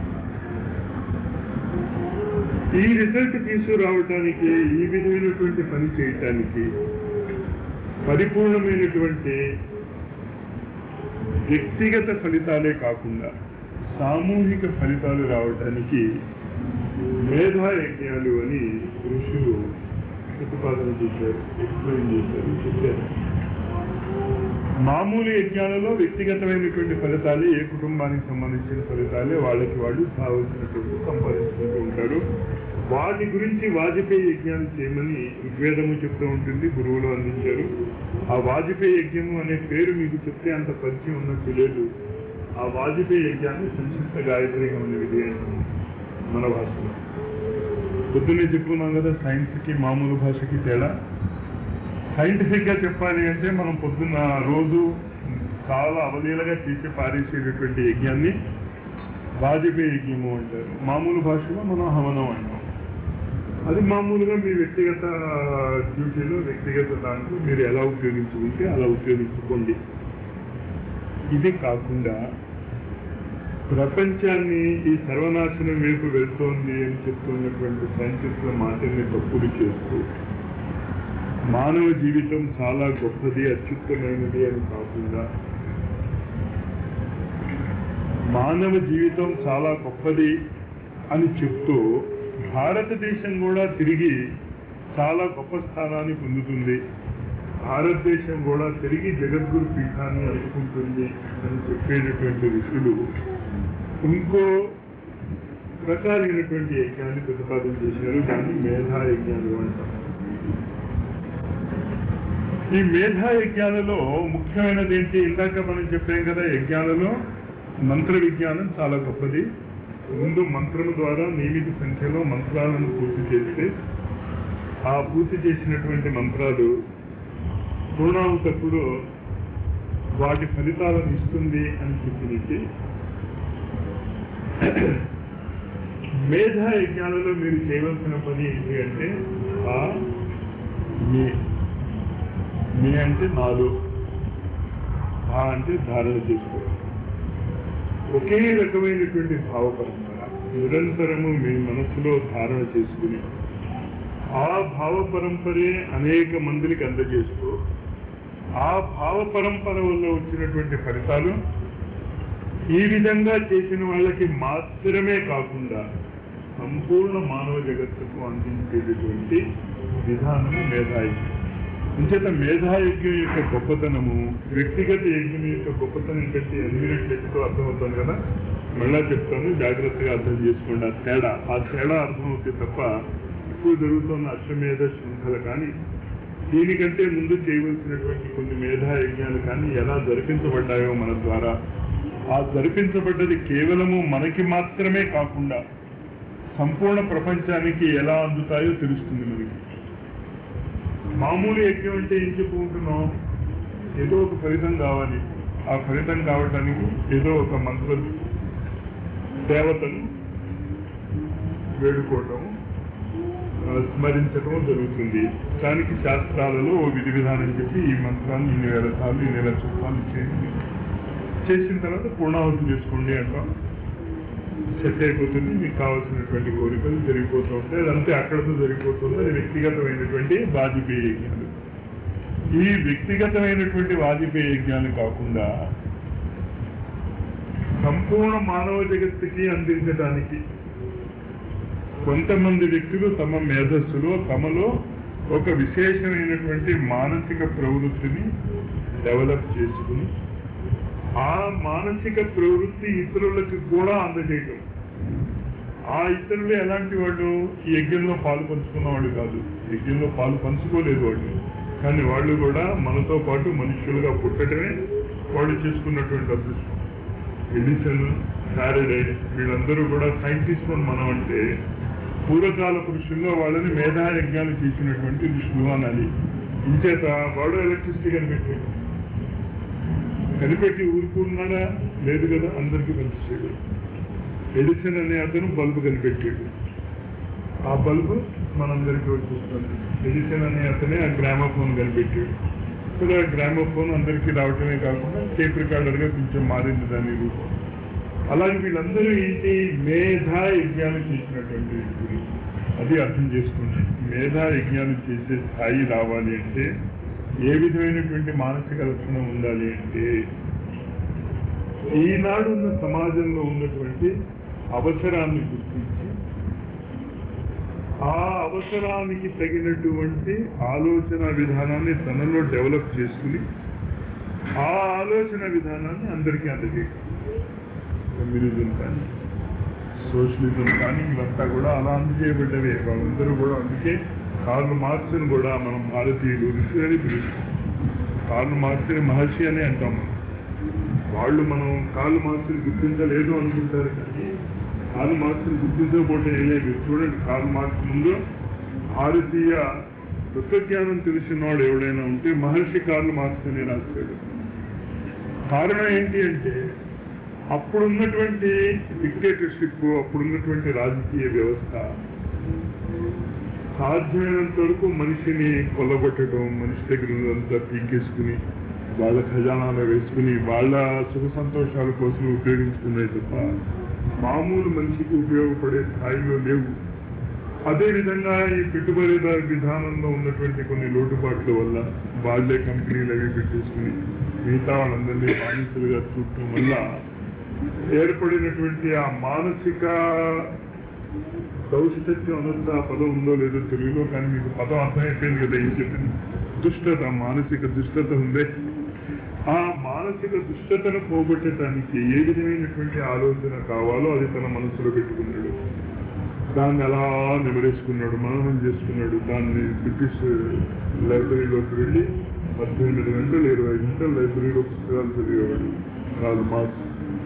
ఈ రిజల్ట్ తీసుకురావటానికి ఈ విధమైనటువంటి పని చేయటానికి పరిపూర్ణమైనటువంటి వ్యక్తిగత ఫలితాలే కాకుండా సామూహిక ఫలితాలు రావటానికి మేధా యజ్ఞాలు అని ఋషులు ప్రతిపాదన చేశారు ఎక్స్ప్లెయిన్ చేశారు చెప్పారు మామూలు యజ్ఞాలలో వ్యక్తిగతమైనటువంటి ఫలితాలే ఏ కుటుంబానికి సంబంధించిన ఫలితాలే వాళ్ళకి వాళ్ళు కావలసినటువంటి సంపాదించుకుంటూ ఉంటారు వాటి గురించి వాజపేయి యజ్ఞాలు చేయమని ఋగ్వేదము చెప్తూ ఉంటుంది గురువులు అందించారు ఆ వాజపేయి యజ్ఞము అనే పేరు మీకు చెప్తే అంత పరిచయం ఉన్నట్టు లేదు ఆ వాజపేయి యజ్ఞాన్ని సంక్షిప్త గాయత్రి గమన విధి అంటాం మన భాషలో పొద్దున్నే చెప్పుకున్నాం కదా సైన్స్కి మామూలు భాషకి తేడా సైంటిఫిక్ గా చెప్పాలి అంటే మనం పొద్దున్న రోజు చాలా అవలీలగా చేసి పారేసేటటువంటి యజ్ఞాన్ని వాజపేయి యజ్ఞము అంటారు మామూలు భాషలో మనం హవనం అంటాం అది మామూలుగా మీ వ్యక్తిగత డ్యూటీలో వ్యక్తిగత దాంట్లో మీరు ఎలా ఉపయోగించుకుంటే అలా ఉపయోగించుకోండి ఇది కాకుండా ప్రపంచాన్ని ఈ సర్వనాశనం వైపు వెళ్తోంది అని చెప్తున్నటువంటి సైంటిస్టుల మాటల్ని తప్పులు చేస్తూ మానవ జీవితం చాలా గొప్పది అత్యుత్తమైనది అని కాకుండా మానవ జీవితం చాలా గొప్పది అని చెప్తూ భారతదేశం కూడా తిరిగి చాలా గొప్ప స్థానాన్ని పొందుతుంది భారతదేశం కూడా తిరిగి జగద్గురు పీఠాన్ని అందుకుంటుంది అని చెప్పేటటువంటి ఋషులు ఇంకో రకాలైనటువంటి యజ్ఞాన్ని ప్రతిపాదన చేశారు దాన్ని మేధా యజ్ఞాలు అంటారు ఈ మేధా యజ్ఞాలలో ముఖ్యమైనది ఏంటి ఇందాక మనం చెప్పాం కదా యజ్ఞాలలో మంత్ర విజ్ఞానం చాలా గొప్పది ముందు మంత్రము ద్వారా నియమిత సంఖ్యలో మంత్రాలను పూర్తి చేస్తే ఆ పూర్తి చేసినటువంటి మంత్రాలు పూర్ణాహుతప్పుడు వాటి ఫలితాలను ఇస్తుంది అని చెప్పినట్టు మేధా యజ్ఞాలలో మీరు చేయవలసిన పని ఏంటి అంటే ఆ మీ మీ అంటే నాలుగు ఆ అంటే ధారణ చేసుకోవడం ఒకే రకమైనటువంటి భావ పరంపర నిరంతరము మీ మనసులో ధారణ చేసుకుని ఆ భావ పరంపరే అనేక మందికి అందజేస్తూ ఆ భావ పరంపర వల్ల వచ్చినటువంటి ఫలితాలు ఈ విధంగా చేసిన వాళ్ళకి మాత్రమే కాకుండా సంపూర్ణ మానవ జగత్తుకు అందించేటటువంటి విధానము మేధాయజ్ఞం ఇంచేత మేధాయజ్ఞం యొక్క గొప్పతనము వ్యక్తిగత యజ్ఞం యొక్క గొప్పతనం కంటే ఎనిమిది రెట్లతో అర్థమవుతుంది కదా మళ్ళా చెప్తాను జాగ్రత్తగా అర్థం చేసుకోండి ఆ తేడా ఆ తేడా అర్థమవుతే తప్ప ఇప్పుడు జరుగుతున్న అశ్వమేధ శృంఖల కానీ దీనికంటే ముందు చేయవలసినటువంటి కొన్ని మేధా యజ్ఞాలు కానీ ఎలా జరిపించబడ్డాయో మన ద్వారా ఆ జరిపించబడ్డది కేవలము మనకి మాత్రమే కాకుండా సంపూర్ణ ప్రపంచానికి ఎలా అందుతాయో తెలుస్తుంది మనకి మామూలు యజ్ఞం అంటే ఏం చెప్పుకుంటున్నాం ఏదో ఒక ఫలితం కావాలి ఆ ఫలితం కావటానికి ఏదో ఒక మంత్ర దేవతను వేడుకోవటం ఆ, స్మరించటం జరుగుతుంది దానికి శాస్త్రాలలో ఓ విధి విధానం చెప్పి ఈ మంత్రాన్ని ఇన్ని వేల సార్లు ఇన్ని వేల చూపాలు చేయండి చేసిన తర్వాత పూర్ణాహుతి చేసుకోండి అంటాం సెట్ అయిపోతుంది మీకు కావాల్సినటువంటి కోరికలు జరిగిపోతూ ఉంటాయి అదంతే అక్కడతో జరిగిపోతుంది అది వ్యక్తిగతమైనటువంటి వాజపేయ యజ్ఞాలు ఈ వ్యక్తిగతమైనటువంటి వాజపేయ యజ్ఞాలు కాకుండా సంపూర్ణ మానవ జగత్తుకి అందించడానికి కొంతమంది వ్యక్తులు తమ మేధస్సులో తమలో ఒక విశేషమైనటువంటి మానసిక ప్రవృత్తిని డెవలప్ చేసుకుని ఆ మానసిక ప్రవృత్తి ఇతరులకు కూడా అందజేయటం ఆ ఇతరులు ఎలాంటి వాళ్ళు ఈ యజ్ఞంలో పాలు పంచుకున్న వాళ్ళు కాదు యజ్ఞంలో పాలు పంచుకోలేదు వాళ్ళు కానీ వాళ్ళు కూడా మనతో పాటు మనుషులుగా పుట్టడమే వాళ్ళు చేసుకున్నటువంటి అదృష్టం ఎడిసన్ శారడే వీళ్ళందరూ కూడా సైంటిస్ట్ అని మనం అంటే పూర్వకాల పురుషుల్లో వాళ్ళని మేధా యజ్ఞాలు చేసినటువంటి ఋషులు అనాలి ఇంచేత వాడు ఎలక్ట్రిసిటీ కనిపెట్టాడు కనిపెట్టి ఊరుకున్నాడా లేదు కదా అందరికీ పంచాడు ఎడిసన్ అనే అతను బల్బు కనిపెట్టాడు ఆ బల్బు మనందరికీ వచ్చేస్తుంది ఎడిసన్ అనే అతనే ఆ గ్రామఫోన్ కనిపెట్టాడు ఇప్పుడు ఆ గ్రామఫోన్ అందరికీ రావటమే కాకుండా టేప్ రికార్డర్గా కొంచెం మారింది దాని రూపం అలాగే వీళ్ళందరూ ఏంటి మేధా యజ్ఞాలు చేసినటువంటి వ్యక్తులు అది అర్థం చేసుకోండి మేధా యజ్ఞాలు చేసే స్థాయి రావాలి అంటే ఏ విధమైనటువంటి మానసిక లక్షణం ఉండాలి అంటే ఈనాడు ఉన్న సమాజంలో ఉన్నటువంటి అవసరాన్ని గుర్తించి ఆ అవసరానికి తగినటువంటి ఆలోచన విధానాన్ని తనలో డెవలప్ చేసుకుని ఆ ఆలోచన విధానాన్ని అందరికీ అందజేయడం కమ్యూనిజం కానీ సోషలిజం కానీ ఇవంతా కూడా అలా అందజేయబడ్డవే వాళ్ళందరూ కూడా అందుకే కార్లు మార్క్స్ని కూడా మనం భారతీయులు ఋషి అని పిలుస్తాం కార్లు మార్క్స్ని మహర్షి అని అంటాం మనం వాళ్ళు మనం కాళ్ళు మార్క్స్ని గుర్తించలేదు అనుకుంటారు కానీ కాళ్ళు మార్క్స్ని గుర్తించకపోతే ఏం లేదు చూడండి కాళ్ళు మార్క్స్ ముందు భారతీయ తత్వజ్ఞానం తెలిసిన వాడు ఎవడైనా ఉంటే మహర్షి కార్లు మార్క్స్ అని రాస్తాడు కారణం ఏంటి అంటే అప్పుడున్నటువంటి డిక్టేటర్షిప్ అప్పుడున్నటువంటి రాజకీయ వ్యవస్థ సాధ్యమైనంత వరకు మనిషిని కొల్లగొట్టడం మనిషి దగ్గర ఉన్నదంతా పీకేసుకుని వాళ్ళ ఖజానాలో వేసుకుని వాళ్ళ సుఖ సంతోషాల కోసం ఉపయోగించుకున్నాయి తప్ప మామూలు మనిషికి ఉపయోగపడే స్థాయిలో లేవు అదేవిధంగా ఈ పెట్టుబడిదారు విధానంలో ఉన్నటువంటి కొన్ని లోటుపాట్ల వల్ల వాళ్ళే కంపెనీలు అవి పెట్టేసుకుని మిగతా వాళ్ళందరినీ బానిసలుగా చూడటం వల్ల ఏర్పడినటువంటి ఆ మానసిక దౌశిత్యం అనొచ్చు ఆ పదం ఉందో లేదో తెలుగులో కానీ మీకు పదం అర్థమైపోయింది కదా ఏం చెప్పింది దుష్టత మానసిక దుష్టత ఉందే ఆ మానసిక దుష్టతను పోగొట్టడానికి ఏ విధమైనటువంటి ఆలోచన కావాలో అది తన మనసులో పెట్టుకున్నాడు దాన్ని అలా నిమరేసుకున్నాడు మననం చేసుకున్నాడు దాన్ని బ్రిటిష్ లైబ్రరీలోకి వెళ్ళి పద్దెనిమిది గంటలు ఇరవై గంటలు లైబ్రరీలో పుస్తకాలు చదివేవాడు కాదు మార్క్స్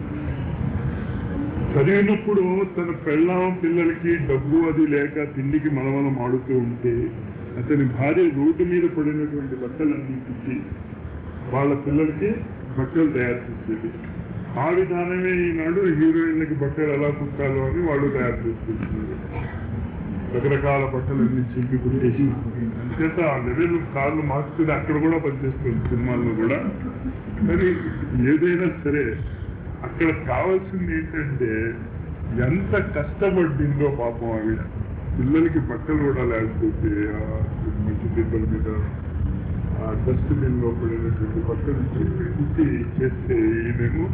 చదివినప్పుడు తన పెళ్ళాం పిల్లలకి డబ్బు అది లేక తిండికి మనమనం ఆడుతూ ఉంటే అతని భార్య రోడ్డు మీద పడినటువంటి బట్టలన్నీ తిట్టి వాళ్ళ పిల్లలకి బట్టలు తయారు చేసేది ఆ విధానమే ఈనాడు హీరోయిన్లకి బట్టలు ఎలా కుట్టాలో అని వాళ్ళు తయారు చేసుకుంటున్నారు రకరకాల బట్టలన్నీ చింపి కుట్టేసి అంచేత ఆ లెవెల్ కార్లు మార్చుకుని అక్కడ కూడా పనిచేస్తుంది సినిమాల్లో కూడా కానీ ఏదైనా సరే అక్కడ కావాల్సింది ఏంటంటే ఎంత కష్టపడిందో పాపం ఆవిడ పిల్లలకి బట్టలు కూడా లేకపోతే ఆ మంచి దెబ్బల మీద ఆ డస్ట్బిన్ లో పడినటువంటి బట్టలు చింపి కుట్టి చేస్తే ఈమెమో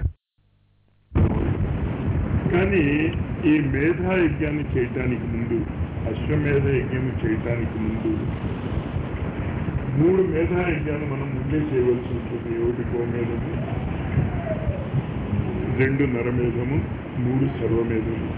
కానీ ఈ మేధా యజ్ఞాన్ని చేయటానికి ముందు అశ్వమేధ యజ్ఞం చేయటానికి ముందు మూడు మేధా యజ్ఞాలు మనం ముందే చేయవలసి ఉంటుంది ఒకటి గోమేధము రెండు నరమేధము మూడు సర్వమేధము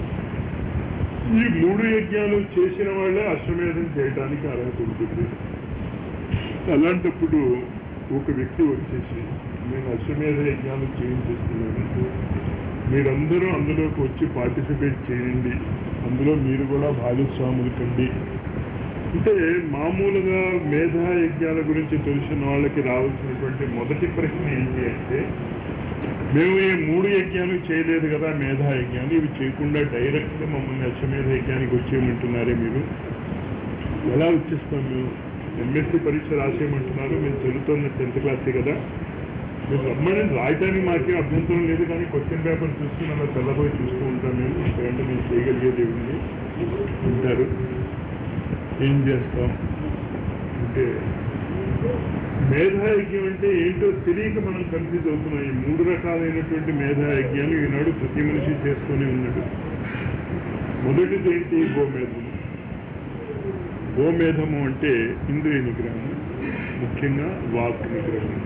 ఈ మూడు యజ్ఞాలు చేసిన వాళ్ళే అశ్వమేధం చేయడానికి అర్హత ఉంటుంది అలాంటప్పుడు ఒక వ్యక్తి వచ్చేసి నేను అశ్వమేధ యజ్ఞాలు చేయించేస్తున్నాను మీరందరూ అందులోకి వచ్చి పార్టిసిపేట్ చేయండి అందులో మీరు కూడా భాగస్వాములు కండి అంటే మామూలుగా మేధా యజ్ఞాల గురించి తెలిసిన వాళ్ళకి రావాల్సినటువంటి మొదటి ప్రశ్న ఏంటి అంటే మేము ఈ మూడు యజ్ఞాలు చేయలేదు కదా మేధా యజ్ఞాలు ఇవి చేయకుండా డైరెక్ట్ గా మమ్మల్ని అశ్వమేధ యజ్ఞానికి వచ్చేయమంటున్నారే మీరు ఎలా వచ్చేస్తాం మేము ఎంఎస్సీ పరీక్ష రాసేయమంటున్నారు మేము చదువుతున్న టెన్త్ క్లాసే కదా మీరు రమ్మని రాయటానికి మాకేం అభ్యంతరం లేదు కానీ క్వశ్చన్ పేపర్ చూసుకుని అలా తెల్లబోయి చూస్తూ ఉంటాం మేము ఎందుకంటే మేము చేయగలిగేది ఉంది ఉంటారు ఏం చేస్తాం అంటే మేధాయజ్ఞం అంటే ఏంటో తెలియక మనం కన్ఫ్యూజ్ అవుతున్నాం ఈ మూడు రకాలైనటువంటి మేధాయజ్ఞాలు ఈనాడు ప్రతి మనిషి చేసుకొని ఉన్నాడు మొదటిది ఏంటి గోమేధము గోమేధము అంటే ఇంద్రియ నిగ్రహం ముఖ్యంగా వాక్ నిగ్రహం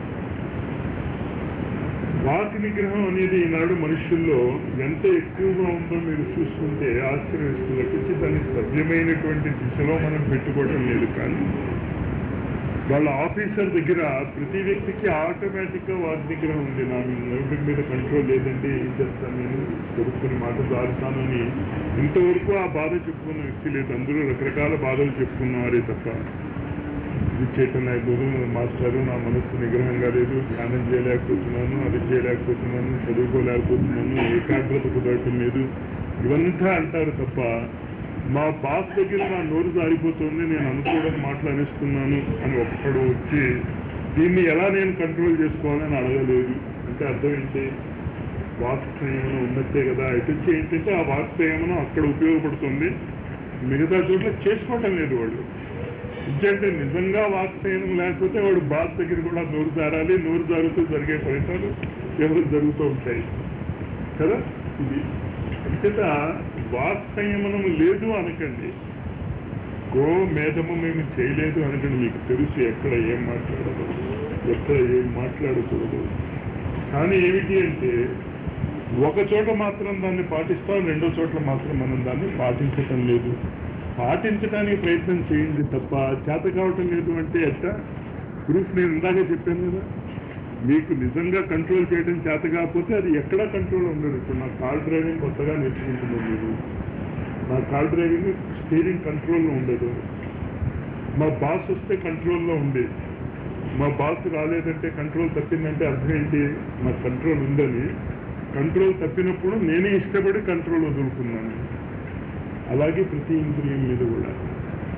వాక్ నిగ్రహం అనేది ఈనాడు మనుషుల్లో ఎంత ఎక్కువగా ఉందో మీరు చూస్తుంటే ఆశ్చర్యస్తులకి దాన్ని సభ్యమైనటువంటి దిశలో మనం పెట్టుకోవడం లేదు కానీ వాళ్ళ ఆఫీసర్ దగ్గర ప్రతి వ్యక్తికి ఆటోమేటిక్ గా వాక్ నిగ్రహం ఉంది నా నోటి మీద కంట్రోల్ లేదండి ఏం చేస్తాను నేను కొడుకుని మాట దారుతాను అని ఇంతవరకు ఆ బాధ చెప్పుకున్న వ్యక్తి లేదు అందరూ రకరకాల బాధలు చెప్పుకున్నారే తప్ప ఇది చేయటం లేకపోతే మాస్టారు నా మనస్సు నిగ్రహంగా లేదు ధ్యానం చేయలేకపోతున్నాను అది చేయలేకపోతున్నాను చదువుకోలేకపోతున్నాను ఏకాగ్రత కుదరటం లేదు ఇవంతా అంటారు తప్ప మా బాస్ దగ్గర నా నోరు జారిపోతుంది నేను అనుకోవడం మాట్లాడిస్తున్నాను అని ఒక్కడు వచ్చి దీన్ని ఎలా నేను కంట్రోల్ చేసుకోవాలని అడగలేదు అంటే అర్థం ఏంటి వాక్ సంయమనం ఉన్నట్టే కదా ఎటు వచ్చి ఏంటంటే ఆ వాక్ సంయమనం అక్కడ ఉపయోగపడుతుంది మిగతా చోట్ల చేసుకోవటం లేదు వాడు ఎందుకంటే నిజంగా వాక్సేనం లేకపోతే వాడు బాధ దగ్గర కూడా నోరు జారాలి నోరు జారుతూ జరిగే ఫలితాలు ఎవరు జరుగుతూ ఉంటాయి కదా ఇది అంచేత వాక్ సంయమనం లేదు అనకండి గో మేధము మేము చేయలేదు అనకండి మీకు తెలుసు ఎక్కడ ఏం మాట్లాడదు ఎక్కడ ఏం మాట్లాడకూడదు కానీ ఏమిటి అంటే ఒక చోట మాత్రం దాన్ని పాటిస్తాం రెండో చోట్ల మాత్రం మనం దాన్ని పాటించటం లేదు పాటించడానికి ప్రయత్నం చేయండి తప్ప చేత కావటం లేదు అంటే ఎట్ట ప్రూఫ్ నేను ఇందాకే చెప్పాను కదా మీకు నిజంగా కంట్రోల్ చేయడం చేత కాకపోతే అది ఎక్కడా కంట్రోల్ ఉండదు ఇప్పుడు నా కార్ డ్రైవింగ్ కొత్తగా నేర్చుకుంటున్నాను మీరు నా కార్ డ్రైవింగ్ స్టీరింగ్ కంట్రోల్లో ఉండదు మా బాస్ వస్తే కంట్రోల్లో ఉంది మా బాస్ రాలేదంటే కంట్రోల్ తప్పిందంటే అర్థం ఏంటి నా కంట్రోల్ ఉందని కంట్రోల్ తప్పినప్పుడు నేనే ఇష్టపడి కంట్రోల్ వదులుకున్నాను అలాగే ప్రతి ఇంద్రియం మీద కూడా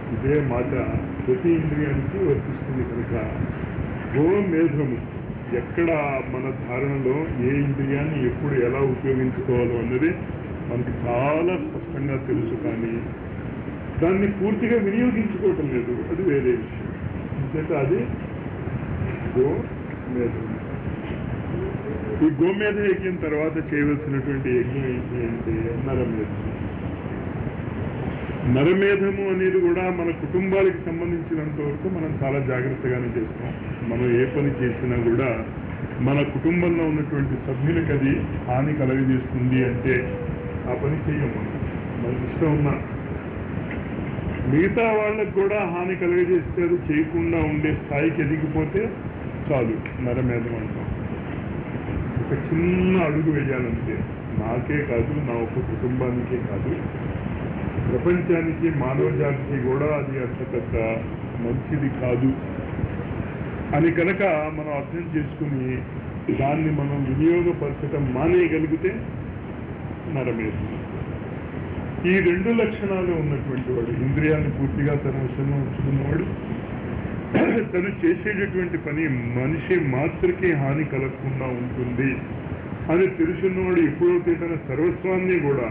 ఇదే మాట ప్రతి ఇంద్రియానికి వర్తిస్తుంది కనుక గోమేధము ఎక్కడ మన ధారణలో ఏ ఇంద్రియాన్ని ఎప్పుడు ఎలా ఉపయోగించుకోవాలో అన్నది మనకి చాలా స్పష్టంగా తెలుసు కానీ దాన్ని పూర్తిగా వినియోగించుకోవటం లేదు అది వేరే విషయం అంచేత అది గోమేధం ఈ గోమేధ యజ్ఞం తర్వాత చేయవలసినటువంటి యజ్ఞం ఏంటి అంటే నరమేధం నరమేధము అనేది కూడా మన కుటుంబాలకు సంబంధించినంత వరకు మనం చాలా జాగ్రత్తగానే చేస్తాం మనం ఏ పని చేసినా కూడా మన కుటుంబంలో ఉన్నటువంటి సభ్యులకు అది హాని కలగజేస్తుంది అంటే ఆ పని చెయ్యం మనం మనకి ఇష్టం ఉన్నా మిగతా వాళ్ళకు కూడా హాని కలగజేస్తే అది చేయకుండా ఉండే స్థాయికి ఎదిగిపోతే చాలు నరమేధం అంటాం ఒక చిన్న అడుగు వేయాలంటే నాకే కాదు నా ఒక కుటుంబానికే కాదు ప్రపంచానికి మానవ జాతికి కూడా అది అంత పెద్ద మంచిది కాదు అని కనుక మనం అర్థం చేసుకుని దాన్ని మనం వినియోగపరచడం మానేయగలిగితే నరమేధం ఈ రెండు లక్షణాలు ఉన్నటువంటి వాడు ఇంద్రియాన్ని పూర్తిగా తన వశంలో ఉంచుకున్నవాడు తను చేసేటటువంటి పని మనిషి మాత్రకే హాని కలగకుండా ఉంటుంది అని తెలుసున్నవాడు ఎప్పుడైతే తన సర్వస్వాన్ని కూడా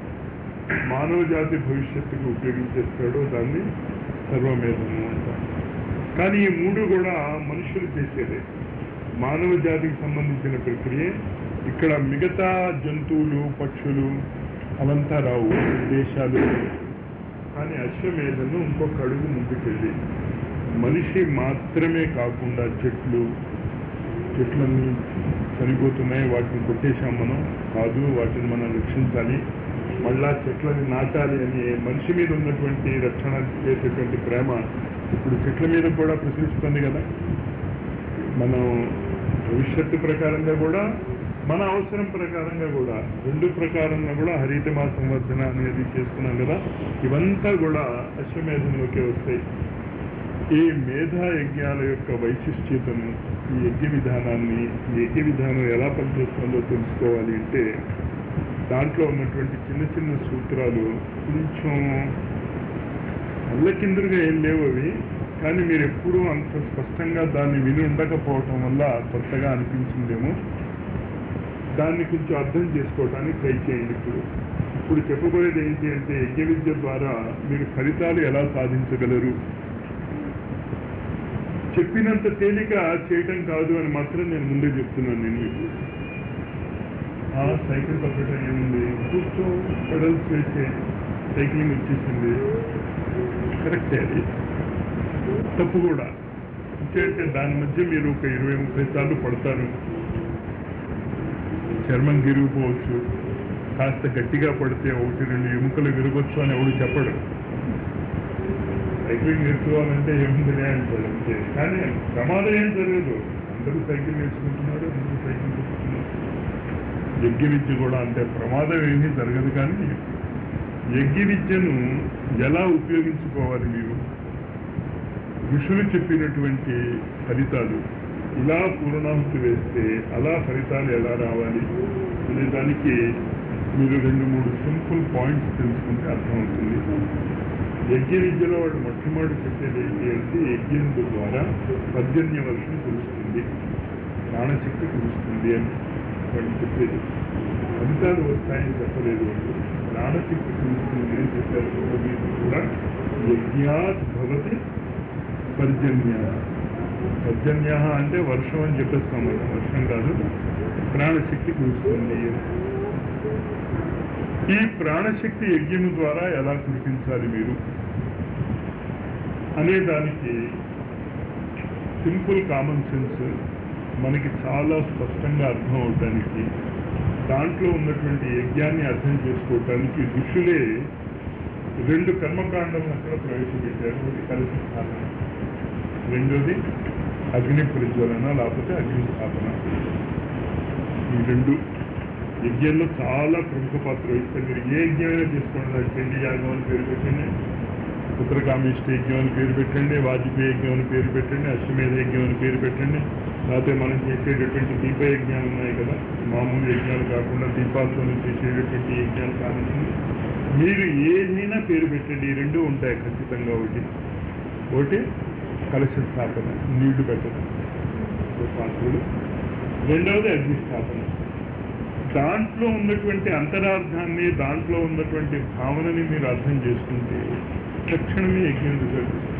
మానవ జాతి భవిష్యత్తుకు ఉపయోగించేస్తాడో దాన్ని సర్వమేధము అంటారు కానీ ఈ మూడు కూడా మనుషులు చేసేదే మానవ జాతికి సంబంధించిన ప్రక్రియ ఇక్కడ మిగతా జంతువులు పక్షులు అవంతా రావు దేశాలు కానీ అశ్వమేధను ఇంకొక అడుగు ముందుకెళ్ళి మనిషి మాత్రమే కాకుండా చెట్లు చెట్లన్నీ చనిపోతున్నాయి వాటిని కొట్టేశాం మనం కాదు వాటిని మనం రక్షించాలి మళ్ళా చెట్లని నాటాలి అని మనిషి మీద ఉన్నటువంటి రక్షణ చేసేటువంటి ప్రేమ ఇప్పుడు చెట్ల మీద కూడా ప్రశ్నిస్తుంది కదా మనం భవిష్యత్తు ప్రకారంగా కూడా మన అవసరం ప్రకారంగా కూడా రెండు ప్రకారంగా కూడా హరితమా సంవర్ధన అనేది చేస్తున్నాం కదా ఇవంతా కూడా అశ్వమేధంలోకి వస్తాయి ఈ మేధా యజ్ఞాల యొక్క వైశిష్ట్యతను ఈ యజ్ఞ విధానాన్ని ఈ యజ్ఞ విధానం ఎలా పనిచేస్తుందో తెలుసుకోవాలి అంటే దాంట్లో ఉన్నటువంటి చిన్న చిన్న సూత్రాలు కొంచెం అల్లకిందులుగా ఏం లేవు అవి కానీ మీరు ఎప్పుడూ అంత స్పష్టంగా దాన్ని విని ఉండకపోవటం వల్ల కొత్తగా అనిపించిందేమో దాన్ని కొంచెం అర్థం చేసుకోవడానికి ట్రై చేయండి ఇప్పుడు ఇప్పుడు చెప్పబోయేది ఏంటి అంటే యజ్ఞ విద్య ద్వారా మీరు ఫలితాలు ఎలా సాధించగలరు చెప్పినంత తేలిక చేయటం కాదు అని మాత్రం నేను ముందే చెప్తున్నాను నేను మీకు ఆ సైకిల్ పక్కన ఏముంది కూర్చో పెడల్స్ వేసే సైక్లింగ్ వచ్చేసింది కరెక్టే అది తప్పు కూడా అంటే దాని మధ్య మీరు ఒక ఇరవై ముప్పై సార్లు పడతారు చర్మం గిరిగిపోవచ్చు కాస్త గట్టిగా పడితే ఒకటి రెండు ఎముకలు విరగొచ్చు అని ఎవడు చెప్పడు సైక్లింగ్ నేర్చుకోవాలంటే ఏముందిలే అంటాడు అంతే కానీ ప్రమాదం ఏం జరగదు అందరూ సైకిల్ నేర్చుకుంటున్నారు అందరూ సైకిల్ నేర్చుకుంటున్నారు యజ్ఞ విద్య కూడా అంతే ప్రమాదం ఏమీ జరగదు కానీ యజ్ఞ విద్యను ఎలా ఉపయోగించుకోవాలి మీరు ఋషులు చెప్పినటువంటి ఫలితాలు ఇలా పూర్ణాహుతి వేస్తే అలా ఫలితాలు ఎలా రావాలి అనే దానికి మీరు రెండు మూడు సింపుల్ పాయింట్స్ తెలుసుకుంటే అర్థమవుతుంది యజ్ఞ విద్యలో వాడు మొట్టమొదటి చెప్పేది ఏంటి అంటే యజ్ఞం ద్వారా పర్జన్య వర్షం తెలుస్తుంది ప్రాణశక్తి తెలుస్తుంది అని వాడు చెప్పేది ఫలితాలు వస్తాయని చెప్పలేదు వాళ్ళు ప్రాణశక్తి తెలుస్తుంది అని చెప్పారు భగవద్గీత కూడా యజ్ఞాత్ భవతి పర్జన్య పర్జన్య అంటే వర్షం అని చెప్పేస్తాం మనం వర్షం కాదు ప్రాణశక్తి కురుస్తుంది ఈ ప్రాణశక్తి యజ్ఞము ద్వారా ఎలా కురిపించాలి మీరు అనే దానికి సింపుల్ కామన్ సెన్స్ మనకి చాలా స్పష్టంగా అర్థం అవడానికి దాంట్లో ఉన్నటువంటి యజ్ఞాన్ని అర్థం చేసుకోవటానికి ఋషులే రెండు కర్మకాండలను అక్కడ ప్రవేశపెట్టారు ఒకటి కలిసి స్థాపన రెండోది అగ్ని ప్రజ్వలన లేకపోతే అగ్ని స్థాపన ఈ రెండు యజ్ఞంలో చాలా ప్రముఖ పాత్ర వహిస్తారు మీరు ఏ యజ్ఞమైనా చేసుకోండి నాకు పెళ్లి యాగం అని పేరు పెట్టండి ఉత్తరకామిష్ట యజ్ఞం అని పేరు పెట్టండి వాజపేయి యజ్ఞం అని పేరు పెట్టండి అశ్వమేధ యజ్ఞం అని పేరు పెట్టండి లేకపోతే మనం చేసేటటువంటి దీప యజ్ఞాలు ఉన్నాయి కదా మామూలు యజ్ఞాలు కాకుండా దీపాలతో చేసేటటువంటి యజ్ఞాలు కానివ్వండి మీరు ఏదైనా పేరు పెట్టండి ఈ రెండు ఉంటాయి ఖచ్చితంగా ఒకటి ఒకటి కలశ స్థాపన నీళ్లు పెట్టడం ఒక పాత్రలు రెండవది అగ్ని స్థాపన దాంట్లో ఉన్నటువంటి అంతరార్థాన్ని దాంట్లో ఉన్నటువంటి భావనని మీరు అర్థం చేసుకుంటే తక్షణమే యజ్ఞం రిజల్ట్ ఇస్తుంది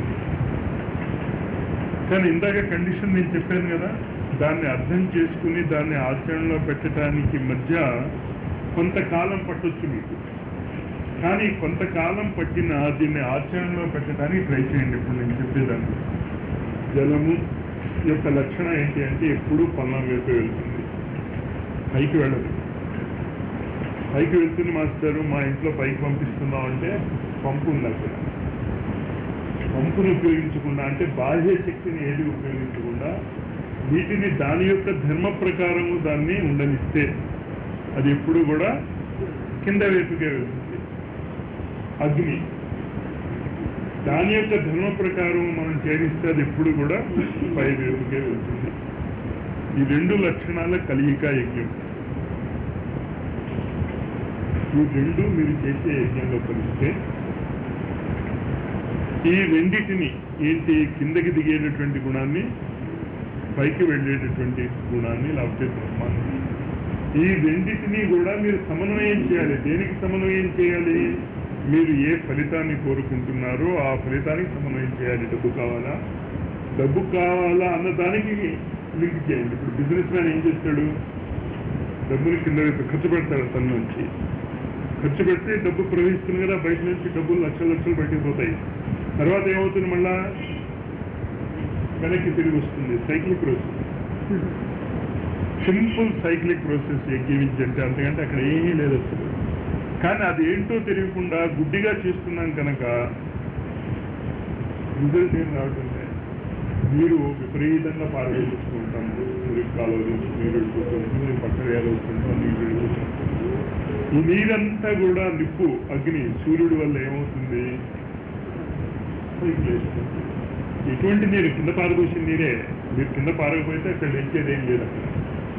కానీ ఇందాక కండిషన్ నేను చెప్పాను కదా దాన్ని అర్థం చేసుకుని దాన్ని ఆచరణలో పెట్టడానికి మధ్య కొంతకాలం పట్టొచ్చు మీకు కానీ కొంతకాలం పట్టిన దీన్ని ఆచరణలో పెట్టడానికి ట్రై చేయండి ఇప్పుడు నేను చెప్పేదాన్ని జలము యొక్క లక్షణం ఏంటి అంటే ఎప్పుడూ పల్లం వైపు వెళ్తుంది పైకి వెళ్ళదు పైకి వెళ్తుంది మాస్టారు మా ఇంట్లో పైకి పంపిస్తున్నాం అంటే పంపు ఉంది అక్కడ పంపును ఉపయోగించకుండా అంటే బాహ్య శక్తిని ఏది ఉపయోగించకుండా వీటిని దాని యొక్క ధర్మ ప్రకారము దాన్ని ఉండనిస్తే అది ఎప్పుడు కూడా కింద వైపుకే వెళ్తుంది అగ్ని దాని యొక్క ధర్మ ప్రకారం మనం చేరిస్తే అది ఎప్పుడు కూడా పై వైపుకే వెళ్తుంది ఈ రెండు లక్షణాల కలియిక యజ్ఞం ఈ రెండు మీరు చేసే యజ్ఞంలో కలిస్తే ఈ రెండిటిని ఏంటి కిందకి దిగేటటువంటి గుణాన్ని పైకి వెళ్ళేటటువంటి గుణాన్ని లేకపోతే బ్రహ్మాన్ని ఈ రెండిటిని కూడా మీరు సమన్వయం చేయాలి దేనికి సమన్వయం చేయాలి మీరు ఏ ఫలితాన్ని కోరుకుంటున్నారో ఆ ఫలితానికి సమన్వయం చేయాలి డబ్బు కావాలా డబ్బు కావాలా అన్న దానికి లింక్ చేయండి ఇప్పుడు బిజినెస్ మ్యాన్ ఏం చేస్తాడు డబ్బుని కింద వైపు ఖర్చు పెడతాడు తన నుంచి ఖర్చు పెడితే డబ్బు ప్రవహిస్తుంది కదా బయట నుంచి డబ్బులు లక్షలు లక్షలు బయటకు పోతాయి తర్వాత ఏమవుతుంది మళ్ళా వెనక్కి తిరిగి వస్తుంది cyclic process simple cyclic process యజ్ఞ విద్య అంటే అంతకంటే అక్కడ ఏమీ లేదు అసలు కానీ అది ఏంటో తెలియకుండా గుడ్డిగా చేస్తున్నాం కనుక రిజల్ట్ ఏం రావటం లేదు మీరు విపరీతంగా పారవేసుకుంటాం మురికి కాలువ నుంచి నీరు వెళ్ళిపోతుంది మీరు పక్కన వేలవుతుంటాం నీరు వెళ్ళిపోతుంది ఈ నీరంతా కూడా నిప్పు అగ్ని సూర్యుడి వల్ల ఏమవుతుంది పైకి లేస్తుంది. ఎటువంటి నీరు కింద పారదోసిన నీరే మీరు కింద పారకపోతే అక్కడ లేచేది ఏం లేదు అక్కడ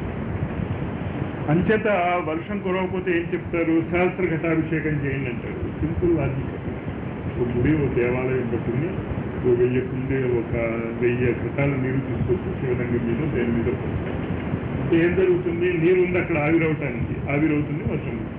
అంచేత వర్షం కురవకపోతే ఏం చెప్తారు సహస్ర ఘటాభిషేకం చేయండి అంటారు సింపుల్ లాజిక్ ఒక గుడి ఒక దేవాలయం పట్టుకుని ఒక వెయ్యి కుండే ఒక వెయ్యి ఘటాల నీరు తీసుకొచ్చి శివలింగం మీద దేని మీద పోస్తారు. అంటే ఏం జరుగుతుంది నీరు ఉంది అక్కడ ఆవిరవటానికి ఆవిరవుతుంది వర్షం వస్తుంది.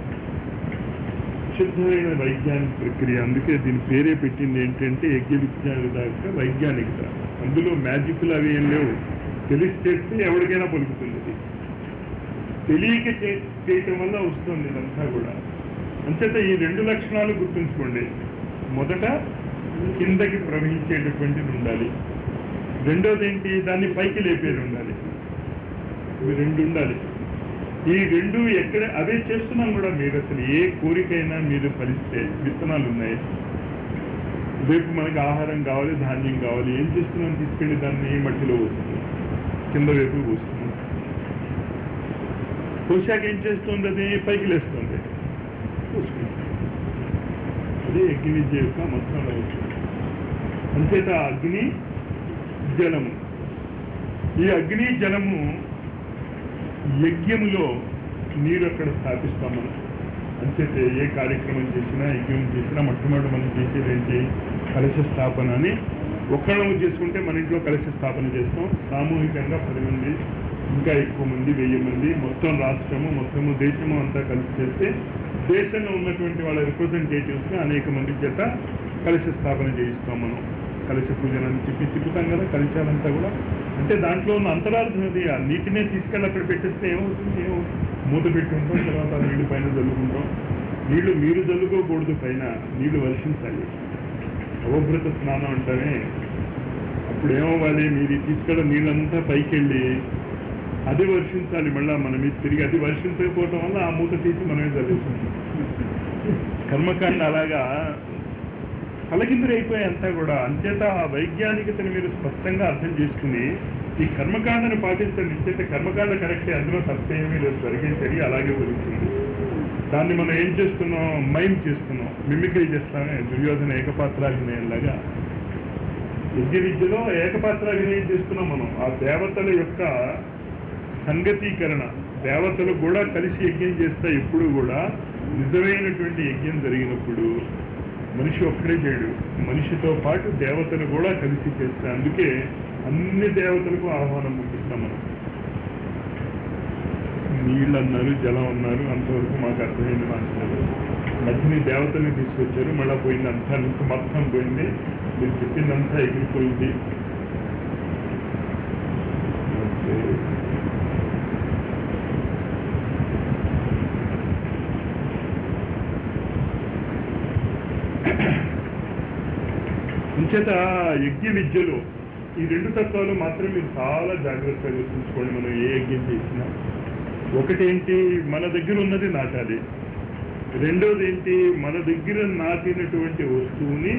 శుద్ధమైన వైజ్ఞానిక ప్రక్రియ అందుకే దీని పేరే పెట్టింది ఏంటంటే యజ్ఞ విజ్ఞానిక యొక్క వైజ్ఞానికత అందులో మ్యాజిక్లు అవి ఏం లేవు తెలిసి చేస్తే ఎవరికైనా పలుకుతుంది ఇది తెలియక చే- చేయటం వల్ల వస్తుంది ఇదంతా కూడా అంచేత ఈ రెండు లక్షణాలు గుర్తుంచుకోండి మొదట కిందకి ప్రవహించేటటువంటిది ఉండాలి రెండోది ఏంటి దాన్ని పైకి లేపేది ఉండాలి ఇవి రెండు ఉండాలి ఈ రెండు ఎక్కడ అవే చేస్తున్నాం కూడా మీరు అసలు ఏ కోరికైనా మీరు ఫలిస్తే విత్తనాలు ఉన్నాయి రేపు మనకి ఆహారం కావాలి ధాన్యం కావాలి ఏం చేస్తున్నాం తీసుకెళ్ళి దాన్ని మట్టిలో పోస్తున్నాం కింద వైపు పోస్తున్నాం పోషాక ఏం చేస్తుంది అది పైకి లేస్తుంది పోసుకుంటుంది అదే అగ్ని విద్య యొక్క మొత్తం రహస్యం. అంచేత అగ్ని జలము ఈ అగ్ని జలము యజ్ఞములో నీరు అక్కడ స్థాపిస్తాం మనం అంచేతే ఏ కార్యక్రమం చేసినా యజ్ఞం చేసినా మొట్టమొదటి మనం చేసేది ఏంటి కలశ స్థాపన అని ఒక్కళ్ళము చేసుకుంటే మన ఇంట్లో కలశ స్థాపన చేస్తాం సామూహికంగా పది మంది ఇంకా ఎక్కువ మంది వెయ్యి మంది మొత్తం రాష్ట్రము మొత్తము దేశము అంతా కలిసి చేస్తే దేశంలో ఉన్నటువంటి వాళ్ళ రిప్రజెంటేటివ్స్ అనేక మంది చేత కలశ స్థాపన చేయిస్తాం మనం కలశ పూజన అని చెప్పి తిప్పుతాం కదా కలశాలంతా కూడా అంటే దాంట్లో ఉన్న అంతరార్థం అది ఆ నీటినే తీసుకెళ్ళి అక్కడ పెట్టేస్తే ఏమవుతుంది ఏమో మూత పెట్టి ఉంటాం తర్వాత ఆ నీళ్లు పైన చల్లుకుంటాం నీళ్లు మీరు చల్లుకోకూడదు పైన నీళ్లు వర్షించాలి అవభృత స్నానం అంటానే అప్పుడు ఏమవ్వాలి మీరు తీసుకెళ్ళ నీళ్ళంతా పైకి వెళ్ళి అది వర్షించాలి మళ్ళా మన మీద తిరిగి అది వర్షించకపోవటం వల్ల ఆ మూత తీసి మనమే చదివిస్తాం కర్మకాండ అలాగా కలకిందులు అయిపోయాయి అంతా కూడా అంచేత ఆ వైజ్ఞానికతని మీరు స్పష్టంగా అర్థం చేసుకుని ఈ కర్మకాండను పాటించండి అంచేత కర్మకాండ కరెక్టే అందులో తప్పేమీ లేదు జరిగే చర్య అలాగే జరుగుతుంది దాన్ని మనం ఏం చేస్తున్నాం మైమ్ చేస్తున్నాం మిమిక్రీ చేస్తామే దుర్యోధన ఏకపాత్రాభినయంలాగా యజ్ఞ విద్యలో ఏకపాత్రాభినయం చేస్తున్నాం మనం ఆ దేవతల యొక్క సంగతీకరణ దేవతలు కూడా కలిసి యజ్ఞం చేస్తే ఎప్పుడు కూడా నిజమైనటువంటి యజ్ఞం జరిగినప్పుడు మనిషి ఒక్కడే చేయడు మనిషితో పాటు దేవతలు కూడా కలిసి చేస్తారు అందుకే అన్ని దేవతలకు ఆహ్వానం పంపిస్తాం మనం నీళ్ళు అన్నారు జలం అన్నారు అంతవరకు మాకు అర్థమైంది మాస్టర్ మధ్యని దేవతల్ని తీసుకొచ్చారు మళ్ళీ పోయింది అంతా నుంచి మొత్తం పోయింది మీరు చెప్పిందంతా ఎగిరిపోయింది ఓకే. ఇంచేత యజ్ఞ విద్యలో ఈ రెండు తత్వాలు మాత్రం మీరు చాలా జాగ్రత్తగా గుర్తుంచుకోండి మనం ఏ యజ్ఞం చేసినా ఒకటేంటి మన దగ్గర ఉన్నది నాటాలి రెండోది ఏంటి మన దగ్గర నాటినటువంటి వస్తువుని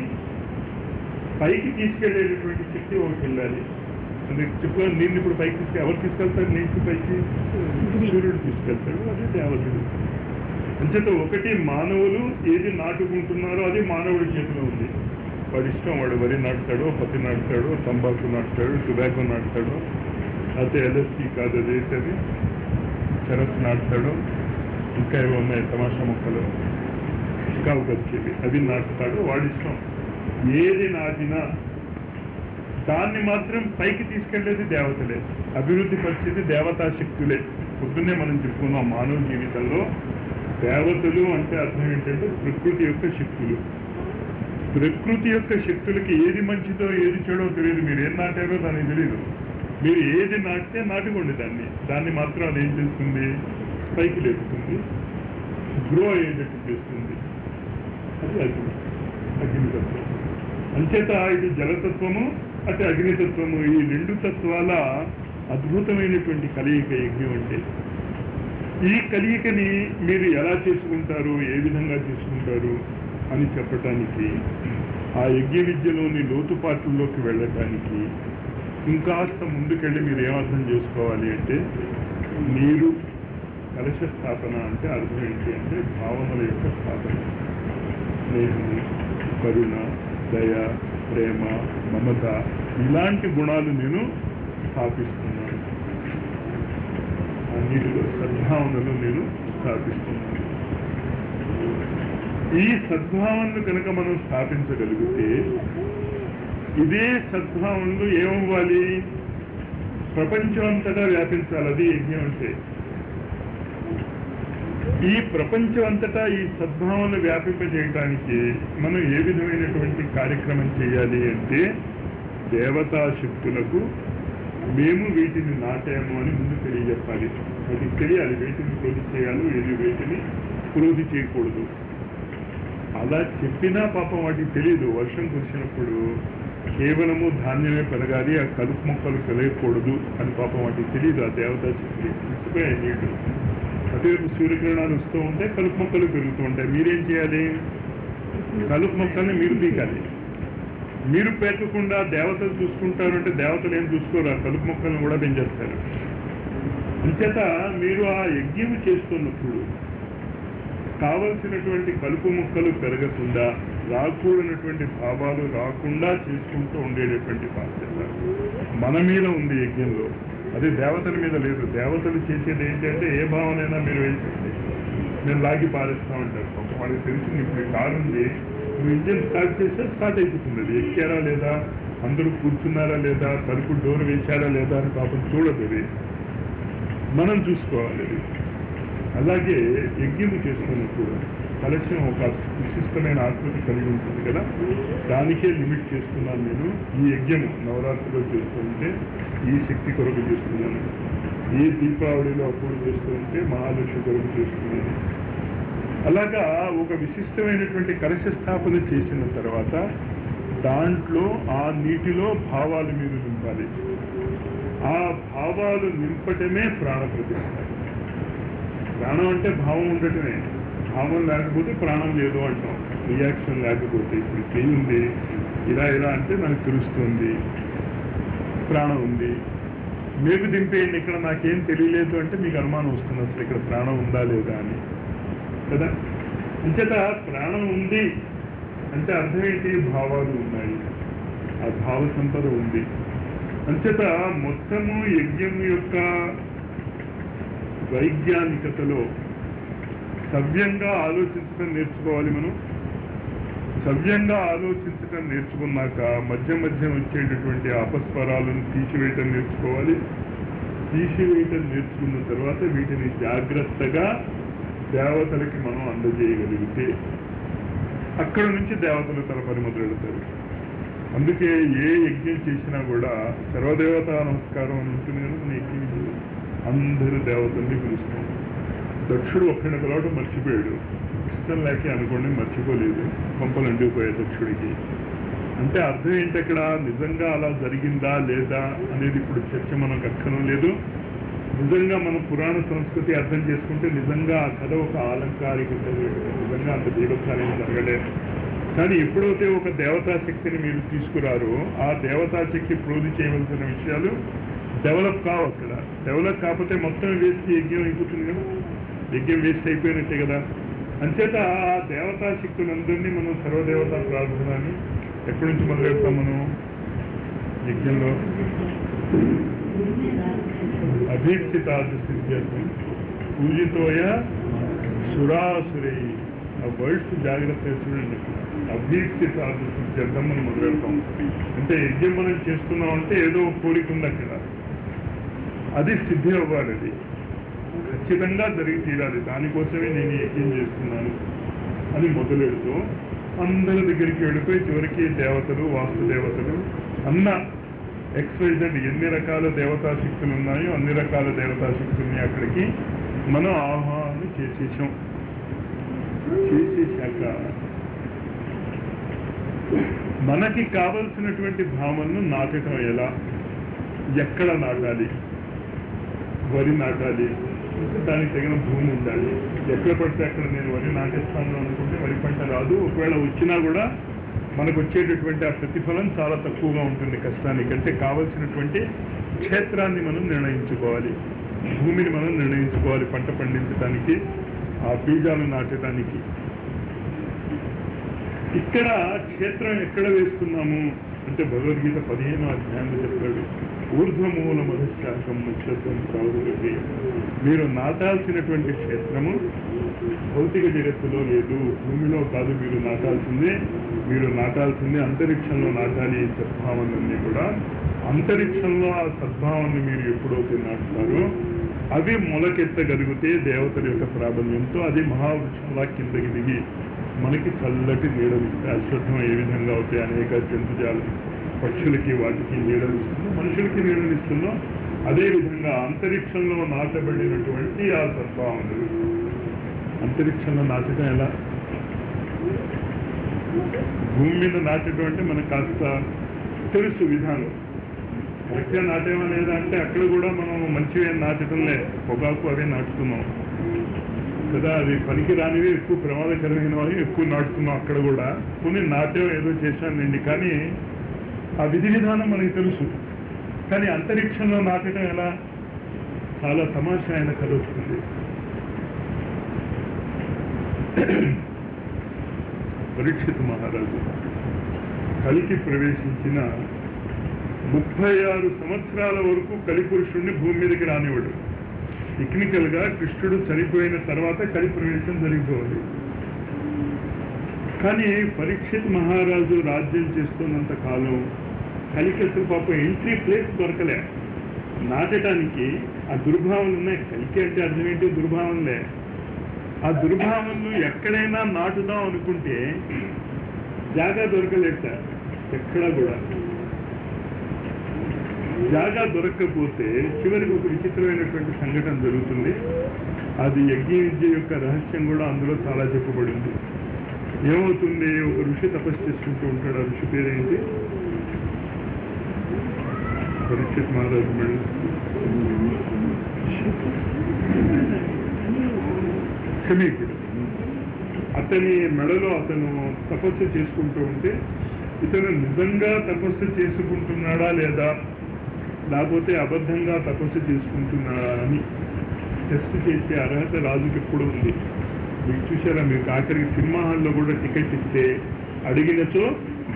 పైకి తీసుకెళ్లేటటువంటి శక్తి ఒకటి ఉండాలి అంటే చెప్పు నీళ్ళు ఇప్పుడు పైకి తీసుకు ఎవరు తీసుకెళ్తారు నీటి పైకి సూర్యుడు తీసుకెళ్తాడు అదే దేవతలు అంచేత ఒకటి మానవులు ఏది నాటుకుంటున్నారో అది మానవుడి చేతిలో ఉంది వాడి ఇష్టం వాడు వరి నాటుతాడు పత్తి నాటుతాడు తంబాకు నాటుతాడు టొబాకో నాటుతాడు అయితే ఎల్ఎస్సి కాదు అదేంటది చరస్ నాటుతాడు ఇంకా ఏవో ఉన్నాయి తమాషా మొక్కలు చికాకు వచ్చేవి అవి నాటుతాడు వాడి ఇష్టం ఏది నాటినా దాన్ని మాత్రం పైకి తీసుకెళ్లేది దేవతలే అభివృద్ధి పరిచేది దేవతా శక్తులే పొద్దున్నే మనం చెప్పుకున్నాం మానవ జీవితంలో దేవతలు అంటే అర్థం ఏంటంటే ప్రకృతి యొక్క శక్తులు ప్రకృతి యొక్క శక్తులకి ఏది మంచిదో ఏది చెడో తెలియదు మీరు ఏం నాటారో దానికి తెలియదు మీరు ఏది నాటితే నాటుకోండి దాన్ని దాన్ని మాత్రం అది ఏం చేస్తుంది పైకి లేపుతుంది గ్రో అయ్యేటట్టు చేస్తుంది అది అగ్ని అగ్నితత్వం అంచేత ఇది జలతత్వము అటు అగ్నితత్వము ఈ రెండు తత్వాల అద్భుతమైనటువంటి కలయిక యజ్ఞం అంటే ఈ కలియికని మీరు ఎలా చేసుకుంటారు ఏ విధంగా చేసుకుంటారు అని చెప్పటానికి ఆ యజ్ఞ విద్యలోని లోతుపాట్లలోకి వెళ్ళటానికి ఇంకాస్త ముందుకెళ్ళి మీరు ఏమర్థం చేసుకోవాలి అంటే మీరు కలశ స్థాపన అంటే అర్థం ఏంటి అంటే భావనల యొక్క స్థాపన స్నేహము కరుణ దయ ప్రేమ మమత ఇలాంటి గుణాలు నేను స్థాపిస్తున్నాను అన్నిటిలో సద్భావనలు నేను స్థాపిస్తున్నాను ఈ సద్భావనలు కనుక మనం స్థాపించగలిగితే ఇదే సద్భావనలు ఏమవ్వాలి ప్రపంచం అంతటా వ్యాపించాలి అది యజ్ఞం అంటే ఈ ప్రపంచం అంతటా ఈ సద్భావనలు వ్యాపింపజేయడానికి మనం ఏ విధమైనటువంటి కార్యక్రమం చేయాలి అంటే దేవతా శక్తులకు మేము వీటిని నాటాము అని ముందు తెలియజెప్పాలి వాటికి తెలియాలి వేటిని క్రోధి చేయాలి ఏది వేటిని క్రోధి చేయకూడదు అలా చెప్పినా పాపం వాటికి తెలియదు వర్షం కురిసినప్పుడు కేవలము ధాన్యమే పెరగాలి ఆ కలుపు మొక్కలు పెరగకూడదు అని పాపం వాటికి తెలియదు ఆ దేవతా శక్తి ఇచ్చిపోయాయి నీళ్లు అటువైపు సూర్యకిరణాలు వస్తూ ఉంటే కలుపు మొక్కలు పెరుగుతూ ఉంటాయి మీరేం చేయాలి కలుపు మొక్కల్ని మీరు పీకాలి మీరు పెట్టకుండా దేవతలు చూసుకుంటారు అంటే దేవతలు ఏం చూసుకోరు ఆ కలుపు మొక్కలను కూడా పెంచేస్తారు అంచేత మీరు ఆ యజ్ఞం చేస్తున్నప్పుడు కావలసినటువంటి కలుపు మొక్కలు పెరగకుండా రాకూడనటువంటి భావాలు రాకుండా చేసుకుంటూ ఉండేటటువంటి బాధ్యత మన మీద ఉంది యజ్ఞంలో అది దేవతల మీద లేదు దేవతలు చేసేది ఏంటంటే ఏ భావనైనా మీరు వేసేది నేను లాగి పారేస్తా ఉంటారు ఒక వాళ్ళకి తెలిసింది ఇప్పుడు ఈ కారు ఉంది నువ్వు ఇంజిన్ స్టార్ట్ చేస్తే స్టార్ట్ అయిపోతుంది అది ఎక్కారా లేదా అందరూ కూర్చున్నారా లేదా తలుపు డోర్ వేశారా లేదా అని పాపం చూడదు అది మనం చూసుకోవాలి అది అలాగే యజ్ఞము చేసుకున్నప్పుడు కలశం ఒక విశిష్టమైన ఆకృతి కలిగి ఉంటుంది కదా దానికే లిమిట్ చేస్తున్నాను నేను ఈ యజ్ఞము నవరాత్రిలో చేస్తుంటే ఈ శక్తి కొరకు చేస్తున్నాను ఈ దీపావళిలో అప్పుడు చేస్తుంటే మహాలక్ష్మి కొరకు చేస్తున్నాను అలాగా ఒక విశిష్టమైనటువంటి కలశ స్థాపన చేసిన తర్వాత దాంట్లో ఆ నీటిలో భావాలు మీరు నింపాలి ఆ భావాలు నింపటమే ప్రాణప్రతిష్ఠ ప్రాణం అంటే భావం ఉండటమే భావం లేకపోతే ప్రాణం లేదు అంటాం రియాక్షన్ లేకపోతే ఇప్పుడు చెయ్యి ఉంది ఇలా ఇలా అంటే నాకు తెలుస్తుంది ప్రాణం ఉంది మీకు దింపేయండి ఇక్కడ నాకేం తెలియలేదు అంటే మీకు అనుమానం వస్తుంది అసలు ఇక్కడ ప్రాణం ఉందా లేదా అని కదా అంచేత ప్రాణం ఉంది అంటే అర్థం ఏంటి భావాలు ఉన్నాయి ఆ భావ సంపద ఉంది అంచేత మొత్తము యజ్ఞం యొక్క వైజ్ఞానికతలో సవ్యంగా ఆలోచించడం నేర్చుకోవాలి మనం సవ్యంగా ఆలోచించటం నేర్చుకున్నాక మధ్య మధ్య వచ్చేటటువంటి అపస్వరాలను తీసివేయటం నేర్చుకోవాలి తీసివేయటం నేర్చుకున్న తర్వాత వీటిని జాగ్రత్తగా దేవతలకి మనం అందజేయగలిగితే అక్కడ నుంచి దేవతలు తన పని మొదలెడతారు అందుకే ఏ యజ్ఞం చేసినా కూడా సర్వదేవత నమస్కారం అని ఉంటుంది కదా మన యజ్ఞం అందరు దేవతల్ని పిలుస్తాం దక్షుడు ఒక్కడిని పిలవడం మర్చిపోయాడు ఇష్టం లేక అనుకోండి మర్చిపోలేదు కొంపలు అండిపోయాయి దక్షుడికి అంటే అర్థం ఏంటి అక్కడ నిజంగా అలా జరిగిందా లేదా అనేది ఇప్పుడు చర్చ మనకు అక్కరం లేదు నిజంగా మనం పురాణ సంస్కృతి అర్థం చేసుకుంటే నిజంగా ఆ కథ ఒక ఆలంకారికత నిజంగా అంత దీపకార్యం జరగలేదు కానీ ఎప్పుడైతే ఒక దేవతా శక్తిని మీరు తీసుకురారో ఆ దేవతా శక్తి ప్రోధి చేయవలసిన విషయాలు డెవలప్ కావు అక్కడ డెవలప్ కాకపోతే మొత్తం వేస్ట్ యజ్ఞం అయిపోతుంది కదా యజ్ఞం వేస్ట్ అయిపోయినట్టే కదా అంచేత ఆ దేవతా శక్తులందరినీ మనం సర్వదేవతా ప్రార్థన అని ఎక్కడి నుంచి మొదలెడతాం మనం యజ్ఞంలో అభీప్సితాది సిద్ధ్యర్థం పూజితోయ సురాసురై ఆ వర్డ్స్ జాగ్రత్తగా చూడండి అభీప్సితాది సిద్ధ్యర్థం మనం మొదలెడతాం అంటే యజ్ఞం మనం చేస్తున్నాం అంటే ఏదో ఒక కోరిక ఉంది అక్కడ అది సిద్ధి అవ్వాలి అది ఖచ్చితంగా జరిగి తీరాలి దానికోసమే నేను యజ్ఞం చేస్తున్నాను అని మొదలెడుతూ అందరి దగ్గరికి వెళ్ళిపోయి చివరికి దేవతలు వాస్తు దేవతలు అన్న ఎక్స్వైజెడ్ ఎన్ని రకాల దేవతా శక్తులు ఉన్నాయో అన్ని రకాల దేవతా శక్తుల్ని అక్కడికి మనం ఆహ్వానం చేసేసాం చేసేసాక మనకి కావలసినటువంటి భావనను నాటకం ఎలా ఎక్కడ నాటాలి వరి నాటాలి దానికి తగిన భూమి ఉండాలి ఎక్కడ పడితే అక్కడ నేను వరి నాటేస్తాను అనుకుంటే వరి పంట రాదు ఒకవేళ వచ్చినా కూడా మనకు వచ్చేటటువంటి ఆ ప్రతిఫలం చాలా తక్కువగా ఉంటుంది కష్టానికి అంటే కావలసినటువంటి క్షేత్రాన్ని మనం నిర్ణయించుకోవాలి భూమిని మనం నిర్ణయించుకోవాలి పంట పండించడానికి ఆ బీజాలు నాటడానికి ఇక్కడ క్షేత్రం ఎక్కడ వేస్తున్నాము అంటే భగవద్గీత పదిహేను అధ్యాయంలో చెప్పాడు ఊర్ధ్వమూల మధుశాఖం నక్షత్రం ప్రవృత్తి మీరు నాటాల్సినటువంటి క్షేత్రము భౌతిక జగత్తులో లేదు భూమిలో కాదు మీరు నాటాల్సిందే మీరు నాటాల్సిందే అంతరిక్షంలో నాటాలి ఈ సద్భావనలన్నీ కూడా అంతరిక్షంలో ఆ సద్భావాన్ని మీరు ఎప్పుడైతే నాటుతారో అవి మొలకెత్తగలిగితే దేవతల యొక్క ప్రాబల్యంతో అది మహావృక్షంలా కిందకి దిగి మనకి చల్లటి నీడలు ఇస్తాయి అశ్వత్థం ఏ విధంగా అవుతాయి అనేక జంతుజాలు పక్షులకి వాటికి నీడలు ఇస్తుందో మనుషులకి నీడలు ఇస్తుందో అదేవిధంగా అంతరిక్షంలో నాటబడినటువంటి ఆ సద్భావనలు అంతరిక్షంలో నాటడం ఎలా భూమి మీద నాటడం అంటే మనకు కాస్త తెలుసు విధానం కరెక్ట్గా నాటేమా లేదా అంటే అక్కడ కూడా మనం మంచివి ఏం నాటడంలే పొగాకు అవే నాటుతున్నాం కదా అది పనికి రానివి ఎక్కువ ప్రమాదకరమైనవి ఎక్కువ నాటుతున్నాం అక్కడ కూడా కొన్ని నాట్యం ఏదో చేశానండి కానీ ఆ విధి విధానం మనకి తెలుసు కానీ అంతరిక్షంలో నాటడం ఎలా చాలా తమాషా అయిన కథ వస్తుంది పరీక్షిత్ మహారాజు కలికి ప్రవేశించిన ముప్పై ఆరు సంవత్సరాల వరకు కలిపురుషుణ్ణి భూమి మీదకి రానివాడు టెక్నికల్ గా కృష్ణుడు చనిపోయిన తర్వాత కలి ప్రవేశం జరిగిపోవాలి కానీ పరీక్షిత్ మహారాజు రాజ్యం చేస్తున్నంత కాలం కలికి అసలు పాప ఎంట్రీ ప్లేస్ దొరకలే నాటడానికి ఆ దుర్భావనలు ఉన్నాయి కలికి అంటే అర్థం ఏంటి దుర్భావనలే ఆ దుర్భావనలు ఎక్కడైనా నాటుదాం అనుకుంటే జాగా దొరకలేట ఎక్కడా కూడా జాగా దొరకకపోతే చివరికి ఒక విచిత్రమైనటువంటి సంఘటన జరుగుతుంది అది యజ్ఞ విద్య యొక్క రహస్యం కూడా అందులో చాలా చెప్పబడింది ఏమవుతుంది ఒక ఋషి తపస్సు చేసుకుంటూ ఉంటాడు ఆ ఋషి పేరేంటి పరీక్షిత్ మహారాజు మళ్ళీ క్షమీకుడు అతని మెడలో అతను తపస్సు చేసుకుంటూ ఉంటే ఇతను నిజంగా తపస్సు చేసుకుంటున్నాడా లేదా లేకపోతే అబద్ధంగా తపస్సు చేసుకుంటున్నాడా అని టెస్ట్ చేసే అర్హత రాజుకి ఎప్పుడు ఉంది మీకు చూసారా మీకు ఆఖరికి సినిమా హాల్లో కూడా టికెట్ ఇస్తే అడిగినచో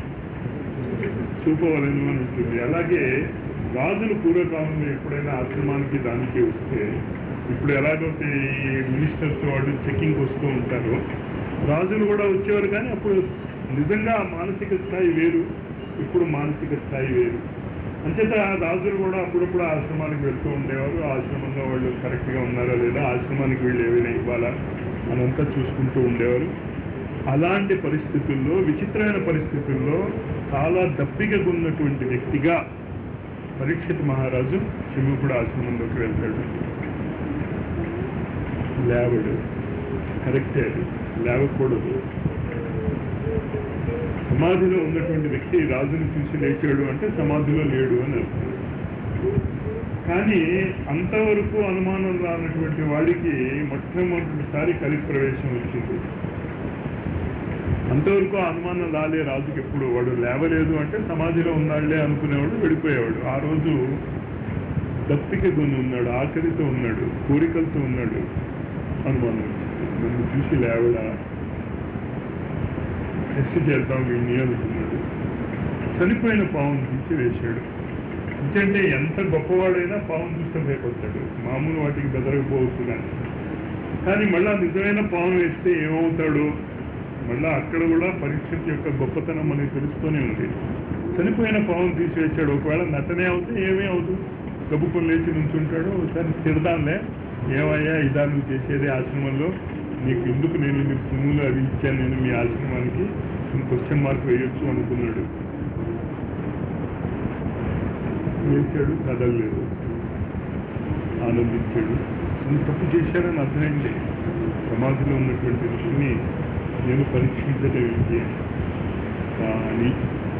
చూపవలను అని ఉంటుంది అలాగే రాజులు పూర్వకాలంలో ఎప్పుడైనా ఆశ్రమానికి దానికి వస్తే ఇప్పుడు ఎలాగైతే ఈ మినిస్టర్స్ వాళ్ళు చెకింగ్ వస్తూ ఉంటారు రాజులు కూడా వచ్చేవారు కానీ అప్పుడు నిజంగా ఆ మానసిక స్థాయి వేరు ఇప్పుడు మానసిక స్థాయి వేరు అంచేత రాజులు కూడా అప్పుడప్పుడు ఆశ్రమానికి వెళ్తూ ఉండేవారు ఆశ్రమంలో వాళ్ళు కరెక్ట్గా ఉన్నారా లేదా ఆశ్రమానికి వీళ్ళు ఏమైనా ఇవ్వాలా అనంతా చూసుకుంటూ ఉండేవారు అలాంటి పరిస్థితుల్లో విచిత్రమైన పరిస్థితుల్లో చాలా దప్పికగా ఉన్నటువంటి వ్యక్తిగా పరీక్షిత్ మహారాజు శివుడు ఆశ్రమంలోకి వెళ్తాడు లేవడు కరెక్టే అది లేవకూడదు సమాధిలో ఉన్నటువంటి వ్యక్తి రాజుని చూసి లేచాడు అంటే సమాధిలో లేడు అని అర్థం కానీ అంతవరకు అనుమానం రానటువంటి వాడికి మొట్టమొదటిసారి కలి ప్రవేశం వచ్చింది అంతవరకు ఆ అనుమానం రాలే రాజుకి ఎప్పుడు వాడు లేవలేదు అంటే సమాధిలో ఉన్నాడులే అనుకునేవాడు వెళ్ళిపోయేవాడు ఆ రోజు దప్పిక కొని ఉన్నాడు ఆకలితో ఉన్నాడు కోరికలతో ఉన్నాడు అనుమానం వచ్చింది నన్ను చూసి లేవడా టెస్ట్ చేద్దాం వీడిని అనుకున్నాడు చనిపోయిన పావును తీసి వేశాడు ఎందుకంటే ఎంత గొప్పవాడైనా పావును చూస్తే భయపడతాడు మామూలు వాటికి బెదరకపోవచ్చు కానీ కానీ మళ్ళా నిజమైన పావును వేస్తే ఏమవుతాడు మళ్ళా అక్కడ కూడా పరీక్షిత్ యొక్క గొప్పతనం మనకి తెలుస్తూనే ఉంది చనిపోయిన పావును తీసివేశాడు ఒకవేళ నటనే అవుతే ఏమీ అవుతుంది గబుక్కుని లేచి నుంచుంటాడు ఒకసారి తిడదాంలే ఏమయ్యా ఇదా నువ్వు చేసేది ఆశ్రమంలో నీకు ఎందుకు నేను మీకు సుమ్ములు అవి ఇచ్చాను నేను మీ ఆశ్రమానికి క్వశ్చన్ మార్క్ వేయొచ్చు అనుకున్నాడు వేశాడు కదలలేదు ఆనందించాడు నేను తప్పు చేశాడని అర్థమైంది సమాధిలో ఉన్నటువంటి ఋషిని నేను పరీక్షించడం ఏంటి కానీ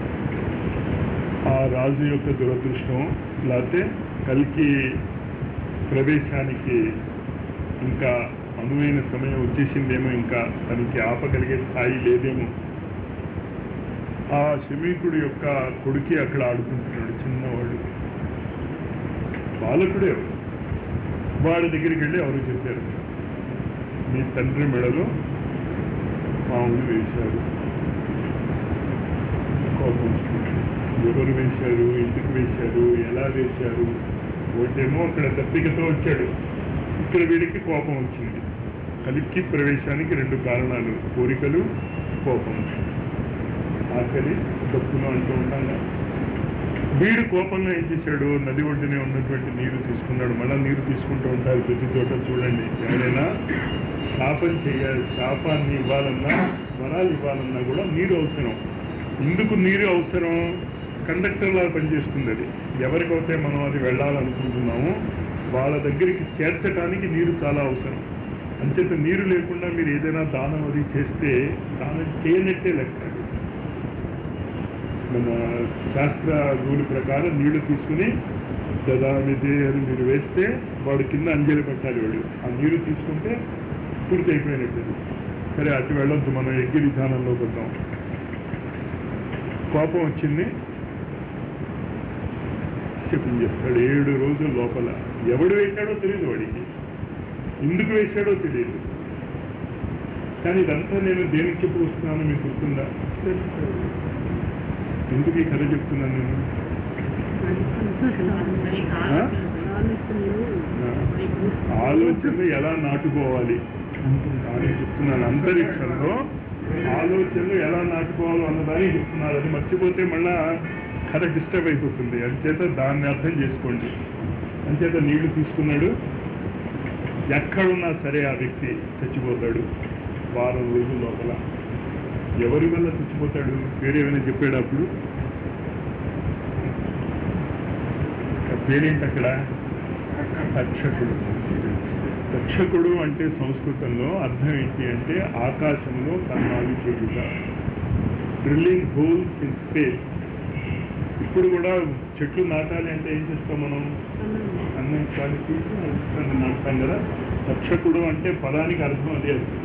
ఆ రాజు యొక్క దురదృష్టం లేకపోతే కలికి ప్రవేశానికి ఇంకా అనువైన సమయం వచ్చేసిందేమో ఇంకా తనకి ఆపగలిగే స్థాయి లేదేమో ఆ శమీకుడు యొక్క కొడుకి అక్కడ ఆడుకుంటున్నాడు చిన్నవాడు బాలకుడే వాడి దగ్గరికి వెళ్ళి ఎవరు చెప్పారు మీ తండ్రి మెడలో పాములు వేశారు కోపం వస్తుంది. ఎవరు వేశారు ఎందుకు వేశారు ఎలా వేశారు ఒకటేమో అక్కడ దప్పికతో వచ్చాడు ఇక్కడ వీడికి కోపం వచ్చింది కలికి ప్రవేశానికి రెండు కారణాలు కోరికలు కోపం ఆకలి దప్పును అంటూ ఉంటాం కదా. వీడు కోపంగా ఏం చేశాడు నది ఒడ్డునే ఉన్నటువంటి నీరు తీసుకున్నాడు మళ్ళీ నీరు తీసుకుంటూ ఉంటారు ప్రతి చోట చూడండి ఎవరైనా శాపం చేయాలి శాపాన్ని ఇవ్వాలన్నా వరాలు ఇవ్వాలన్నా కూడా నీరు అవసరం ఎందుకు నీరు అవసరం కండక్టర్ లాగా పనిచేస్తుంది అది ఎవరికైతే మనం అది వెళ్ళాలనుకుంటున్నామో వాళ్ళ దగ్గరికి చేర్చడానికి నీరు చాలా అవసరం అంచేత నీరు లేకుండా మీరు ఏదైనా దానం అది చేస్తే దానం చేయనట్టే లెక్క అది. మన శాస్త్ర రూల్ ప్రకారం నీళ్లు తీసుకుని దదామిది అని మీరు వేస్తే వాడు కింద అంజలి పెట్టాలి వాడు ఆ నీరు తీసుకుంటే పూర్తి అయిపోయినట్టు సరే అటు వెళ్ళొద్దు మనం యజ్ఞ విధానంలో వద్దాం కోపం వచ్చింది చెప్పించేస్తాడు ఏడు రోజుల లోపల ఎవడు వేశాడో తెలియదు వాడికి ఎందుకు వేశాడో తెలియదు కానీ ఇదంతా నేను దేనికి చెప్పు వస్తున్నాను మీకు గుర్తుందా ఎందుకు ఈ కథ చెప్తున్నాను నేను ఆ? ఆలోచనలు ఎలా నాటుకోవాలి అని చెప్తున్నాను అంతరిక్షంలో ఆలోచనలు ఎలా నాటుకోవాలో అన్నదాన్ని చెప్తున్నారు అది మర్చిపోతే మళ్ళా కథ డిస్టర్బ్ అయిపోతుంది అంచేత దాన్ని అర్థం చేసుకోండి అంచేత నీళ్లు తీసుకున్నాడు ఎక్కడున్నా సరే ఆ వ్యక్తి చచ్చిపోతాడు వారం రోజుల లోపల ఎవరి వల్ల చచ్చిపోతాడు పేరేమైనా చెప్పాడు అప్పుడు ఆ పేరేంటి అక్కడ తక్షకుడు తక్షకుడు అంటే సంస్కృతంలో అర్థం ఏంటి అంటే ఆకాశంలో కన్నాలు చేయుట డ్రిల్లింగ్ హోల్స్ ఇన్ స్పేస్ ఇప్పుడు కూడా చెట్లు నాటాలి అంటే ఏం చేస్తాం మనం అన్నం కాలి తీసి అన్నం నాటుతాం కదా తక్షకుడు అంటే పదానికి అర్థం అదే అవుతుంది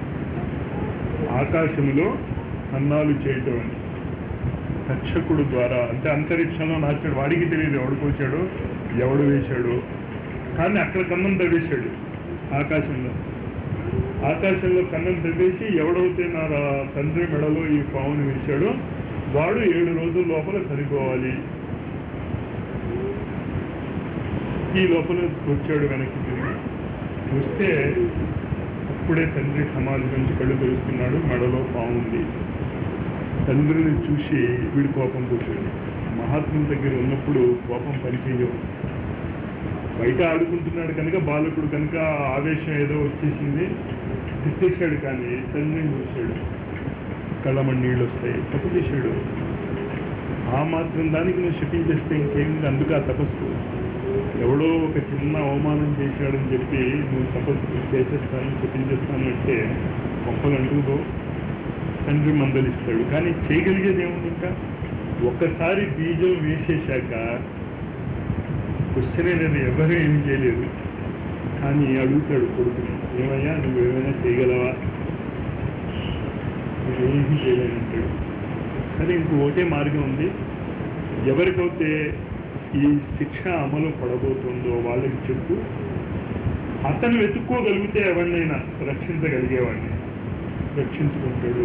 ఆకాశంలో అన్నాలు చేయటం అని తక్షకుడు ద్వారా అంటే అంతరిక్షంలో నాచాడు వాడికి తెలియదు ఎవడు కోసాడు ఎవడు వేశాడు కానీ అక్కడ కన్నం తవ్వేశాడు ఆకాశంలో ఆకాశంలో కన్నం తవ్వేసి ఎవడైతే నా రా- తండ్రి మెడలో ఈ పావును వేశాడో వాడు ఏడు రోజుల లోపల చనిపోవాలి ఈ లోపల వచ్చాడు వెనక్కి తిరిగి వస్తే అప్పుడే తండ్రి సమాధి నుంచి కళ్ళు తెరుస్తున్నాడు మెడలో పాము ఉంది తండ్రిని చూసి వీడు కోపం కూర్చోండి మహాత్ముల దగ్గర ఉన్నప్పుడు కోపం పనిచేయవు బయట ఆడుకుంటున్నాడు కనుక బాలకుడు కనుక ఆవేశం ఏదో వచ్చేసింది తిట్టేశాడు కానీ తండ్రిని చూశాడు కళ్ళమని నీళ్ళు వస్తాయి తప్పు చేశాడు ఆ మాత్రం దానికి నువ్వు శపించేస్తే ఇంకేంది అందుకు ఆ తపస్సు ఎవడో ఒక చిన్న అవమానం చేశాడని చెప్పి నువ్వు తపస్సు చేసేస్తాను శపించేస్తాను అంటే గొప్పలు అంటుందో తండ్రి మందలిస్తాడు కానీ చేయగలిగేది ఏముంది ఇంకా ఒక్కసారి బీజం వేసేశాక క్వశ్చన్ అనేది ఎవరు ఏం చేయలేదు కానీ అడుగుతాడు కొడుకుని ఏమయ్యా నువ్వు ఏమైనా చేయగలవా ఏమీ చేయలేనంటాడు సరే ఇంకో ఒకటే మార్గం ఉంది ఎవరికైతే ఈ శిక్ష అమలు పడబోతుందో వాళ్ళకి చెప్పు అతను వెతుక్కోగలిగితే ఎవరినైనా రక్షించగలిగేవాడిని రక్షించుకుంటాడు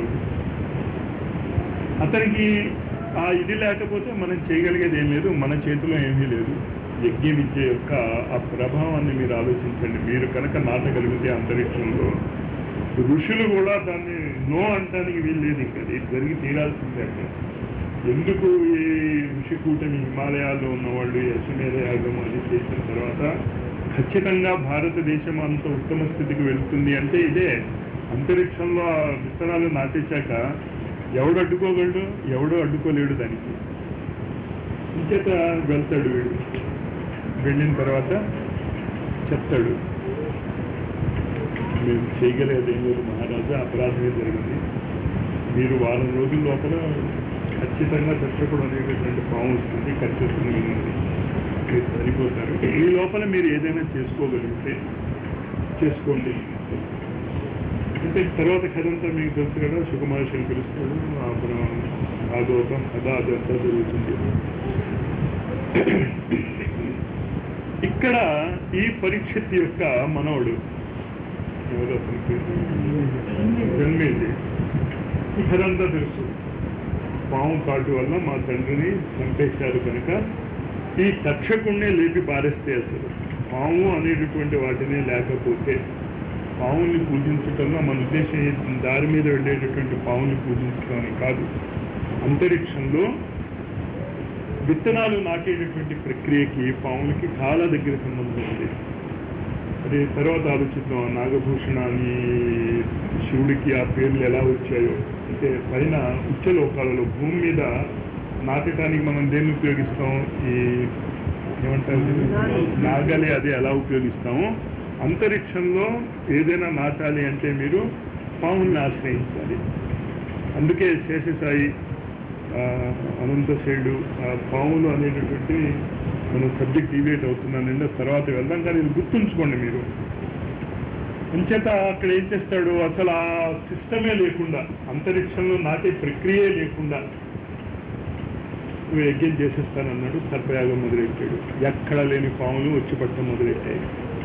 అతనికి ఆ ఇది లేకపోతే మనం చేయగలిగేది ఏం లేదు మన చేతిలో ఏమీ లేదు యజ్ఞ విద్య యొక్క ఆ ప్రభావాన్ని మీరు ఆలోచించండి మీరు కనుక నాటగలిగితే అంతరిక్షంలో ఋషులు కూడా దాన్ని నో అంటానికి వీల్లేదు ఇంకా ఇది జరిగి తీరాల్సిందే అక్కడ ఎందుకు ఈ ఋషి కూటమి హిమాలయాల్లో ఉన్నవాళ్ళు ఈ అశ్వమేధ యాగం అది చేసిన తర్వాత ఖచ్చితంగా భారతదేశం అంత ఉత్తమ స్థితికి వెళ్తుంది అంటే ఇదే అంతరిక్షంలో ఆ విత్తనాలు నాటేశాక ఎవడు అడ్డుకోగలడు ఎవడు అడ్డుకోలేడు దానికి ఇంచేత వెళ్తాడు వీడు వెళ్ళిన తర్వాత చెప్తాడు మేము చేయగలిగేది ఏం లేదు మహారాజా అపరాధమే జరిగింది మీరు వారం రోజుల లోపల ఖచ్చితంగా దర్శకుడు అనేటటువంటి పాము వస్తుంది ఖచ్చితంగా వినండి మీరు సరిపోతారు ఈ లోపల మీరు ఏదైనా చేసుకోగలిగితే చేసుకోండి అంటే తర్వాత కథ అంతా మీకు తెలుసు కదా సుకుమారశని పిలుస్తాడు అప్పుడు భాగవతం కథ అదంతా జరుగుతుంది ఇక్కడ ఈ పరీక్షత్ యొక్క మనవడు ఎవరు అతని పేరు? జన్మేంది ఈ కథ అంతా తెలుసు పాము కాటు వల్ల మా తండ్రిని చంపేశారు కనుక ఈ తక్షకుణ్ణే లేపి పారేస్తే అసలు పాము అనేటటువంటి వాటినే లేకపోతే పావుల్ని పూజించటంలో మన ఉద్దేశం ఏ- దారి మీద వెళ్ళేటటువంటి పావుల్ని పూజించడం అని కాదు అంతరిక్షంలో విత్తనాలు నాటేటటువంటి ప్రక్రియకి పావులకి చాలా దగ్గర సంబంధం ఉంది అది తర్వాత ఆలోచిద్దాం ఆ నాగభూషణ అని శివుడికి ఆ పేర్లు ఎలా వచ్చాయో అంటే పైన ఉచ్చలోకాలలో భూమి మీద నాటడానికి మనం దేన్ని ఉపయోగిస్తాం ఈ ఏమంటారు దీన్ని? నాగలి అది ఎలా ఉపయోగిస్తామో అంతరిక్షంలో ఏదైనా నాటాలి అంటే మీరు పాముల్ని ఆశ్రయించాలి అందుకే శేషసాయి ఆ, అనంతశేయుడు ఆ పాములు అనేటటువంటి మన సబ్జెక్ట్ డివేట్ అవుతున్నానండి తర్వాత వెళ్దాం కానీ ఇది గుర్తుంచుకోండి మీరు అంచేత అక్కడ ఏం చేస్తాడు అసలు ఆ సిస్టమే లేకుండా అంతరిక్షంలో నాటే ప్రక్రియే లేకుండా నువ్వు యజ్ఞం చేసేస్తానన్నాడు సర్పయాగం మొదలెట్టాడు ఎక్కడ లేని పాములు వచ్చి పట్టడం మొదలెట్టాయి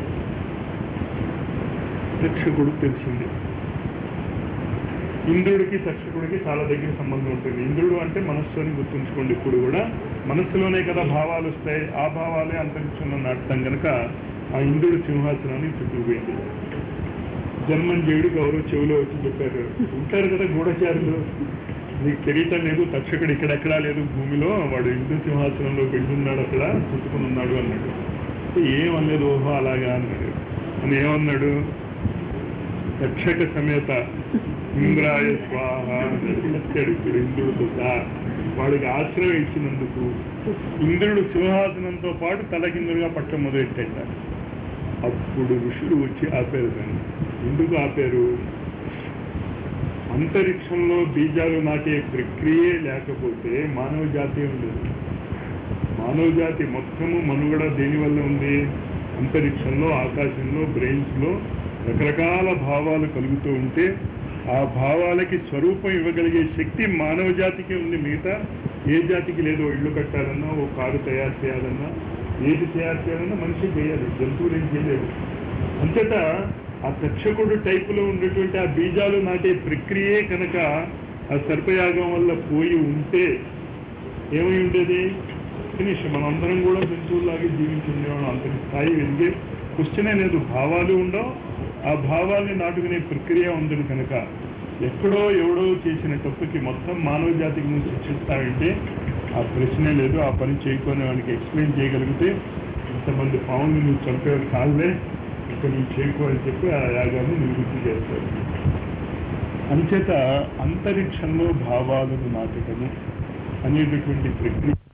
తక్షకుడు తెలిసింది ఇంద్రుడికి తక్షకుడికి చాలా దగ్గర సంబంధం ఉంటుంది ఇంద్రుడు అంటే మనస్సు అని గుర్తుంచుకోండి ఇప్పుడు కూడా మనస్సులోనే కదా భావాలు వస్తాయి ఆ భావాలే అంతరిక్షంలో నాటుతాం కనుక ఆ ఇంద్రుడు సింహాసనాన్ని చుట్టుకుపోయింది జన్మంజయుడు గౌరవ చెవిలో వచ్చి చెప్పారు ఉంటారు కదా గూఢచారులు నీకు తెలియటం లేదు తక్షకుడు ఇక్కడెక్కడా లేదు భూమిలో వాడు ఇంద్ర సింహాసనంలో వెళ్ళున్నాడు అక్కడ చుట్టుకుని ఉన్నాడు అన్నాడు అంటే ఏమనలేదు ఓహో అలాగా అన్నాడు అని ఏమన్నాడు తక్షక సమేత ఇంద్రాయ స్వాహ అన్నాడు. సత్యాడు ఇప్పుడు ఇంద్రుడితో సహా వాడికి ఆశ్రయం ఇచ్చినందుకు ఇంద్రుడు సింహాసనంతో పాటు తలకిందులుగా పట్టం మొదలెట్టాట అప్పుడు ఋషులు వచ్చి ఆపారు దాన్ని ఎందుకు ఆపారు అంతరిక్షంలో బీజాలు నాటే ప్రక్రియే లేకపోతే మానవ జాతి ఉండదు మానవ జాతి మొత్తము మనుగడ దేనివల్ల ఉంది అంతరిక్షంలో ఆకాశంలో బ్రెయిన్స్లో రకరకాల భావాలు కలుగుతూ ఉంటే ఆ భావాలకి స్వరూపం ఇవ్వగలిగే శక్తి మానవ జాతికి ఉంది మిగతా ఏ జాతికి లేదో ఇల్లు కట్టాలన్నా ఓ కారు తయారు చేయాలన్నా ఏది తయారు చేయాలన్నా మనిషి చేయాలి జంతువులు ఏం చేయలేదు అంతటా ఆ తక్షకుడు టైపులో ఉండేటువంటి ఆ బీజాలు నాటే ప్రక్రియే కనుక ఆ సర్పయాగం వల్ల పోయి ఉంటే ఏమై ఉండేది ఫినిష్ మనందరం కూడా జంతువులాగే జీవించి ఉండేవాళ్ళం అంతటి స్థాయి వెలిగే క్వశ్చనే లేదు భావాలు ఉండవు ఆ భావాల్ని నాటుకునే ప్రక్రియ ఉంది కనుక ఎక్కడో ఎవడో చేసిన తప్పుకి మొత్తం మానవ జాతికి నువ్వు శిక్షిస్తావంటే ఆ ప్రశ్నే లేదు ఆ పని చేయకొని వాడికి ఎక్స్ప్లెయిన్ చేయగలిగితే ఇంతమంది పావులు నువ్వు చంపేవాడు కాదులే ఇక నువ్వు చేయకు అని చెప్పి ఆ యాగాన్ని నివృత్తి చేస్తారు అంచేత అంతరిక్షంలో భావాలను నాటకము అనేటటువంటి ప్రక్రియ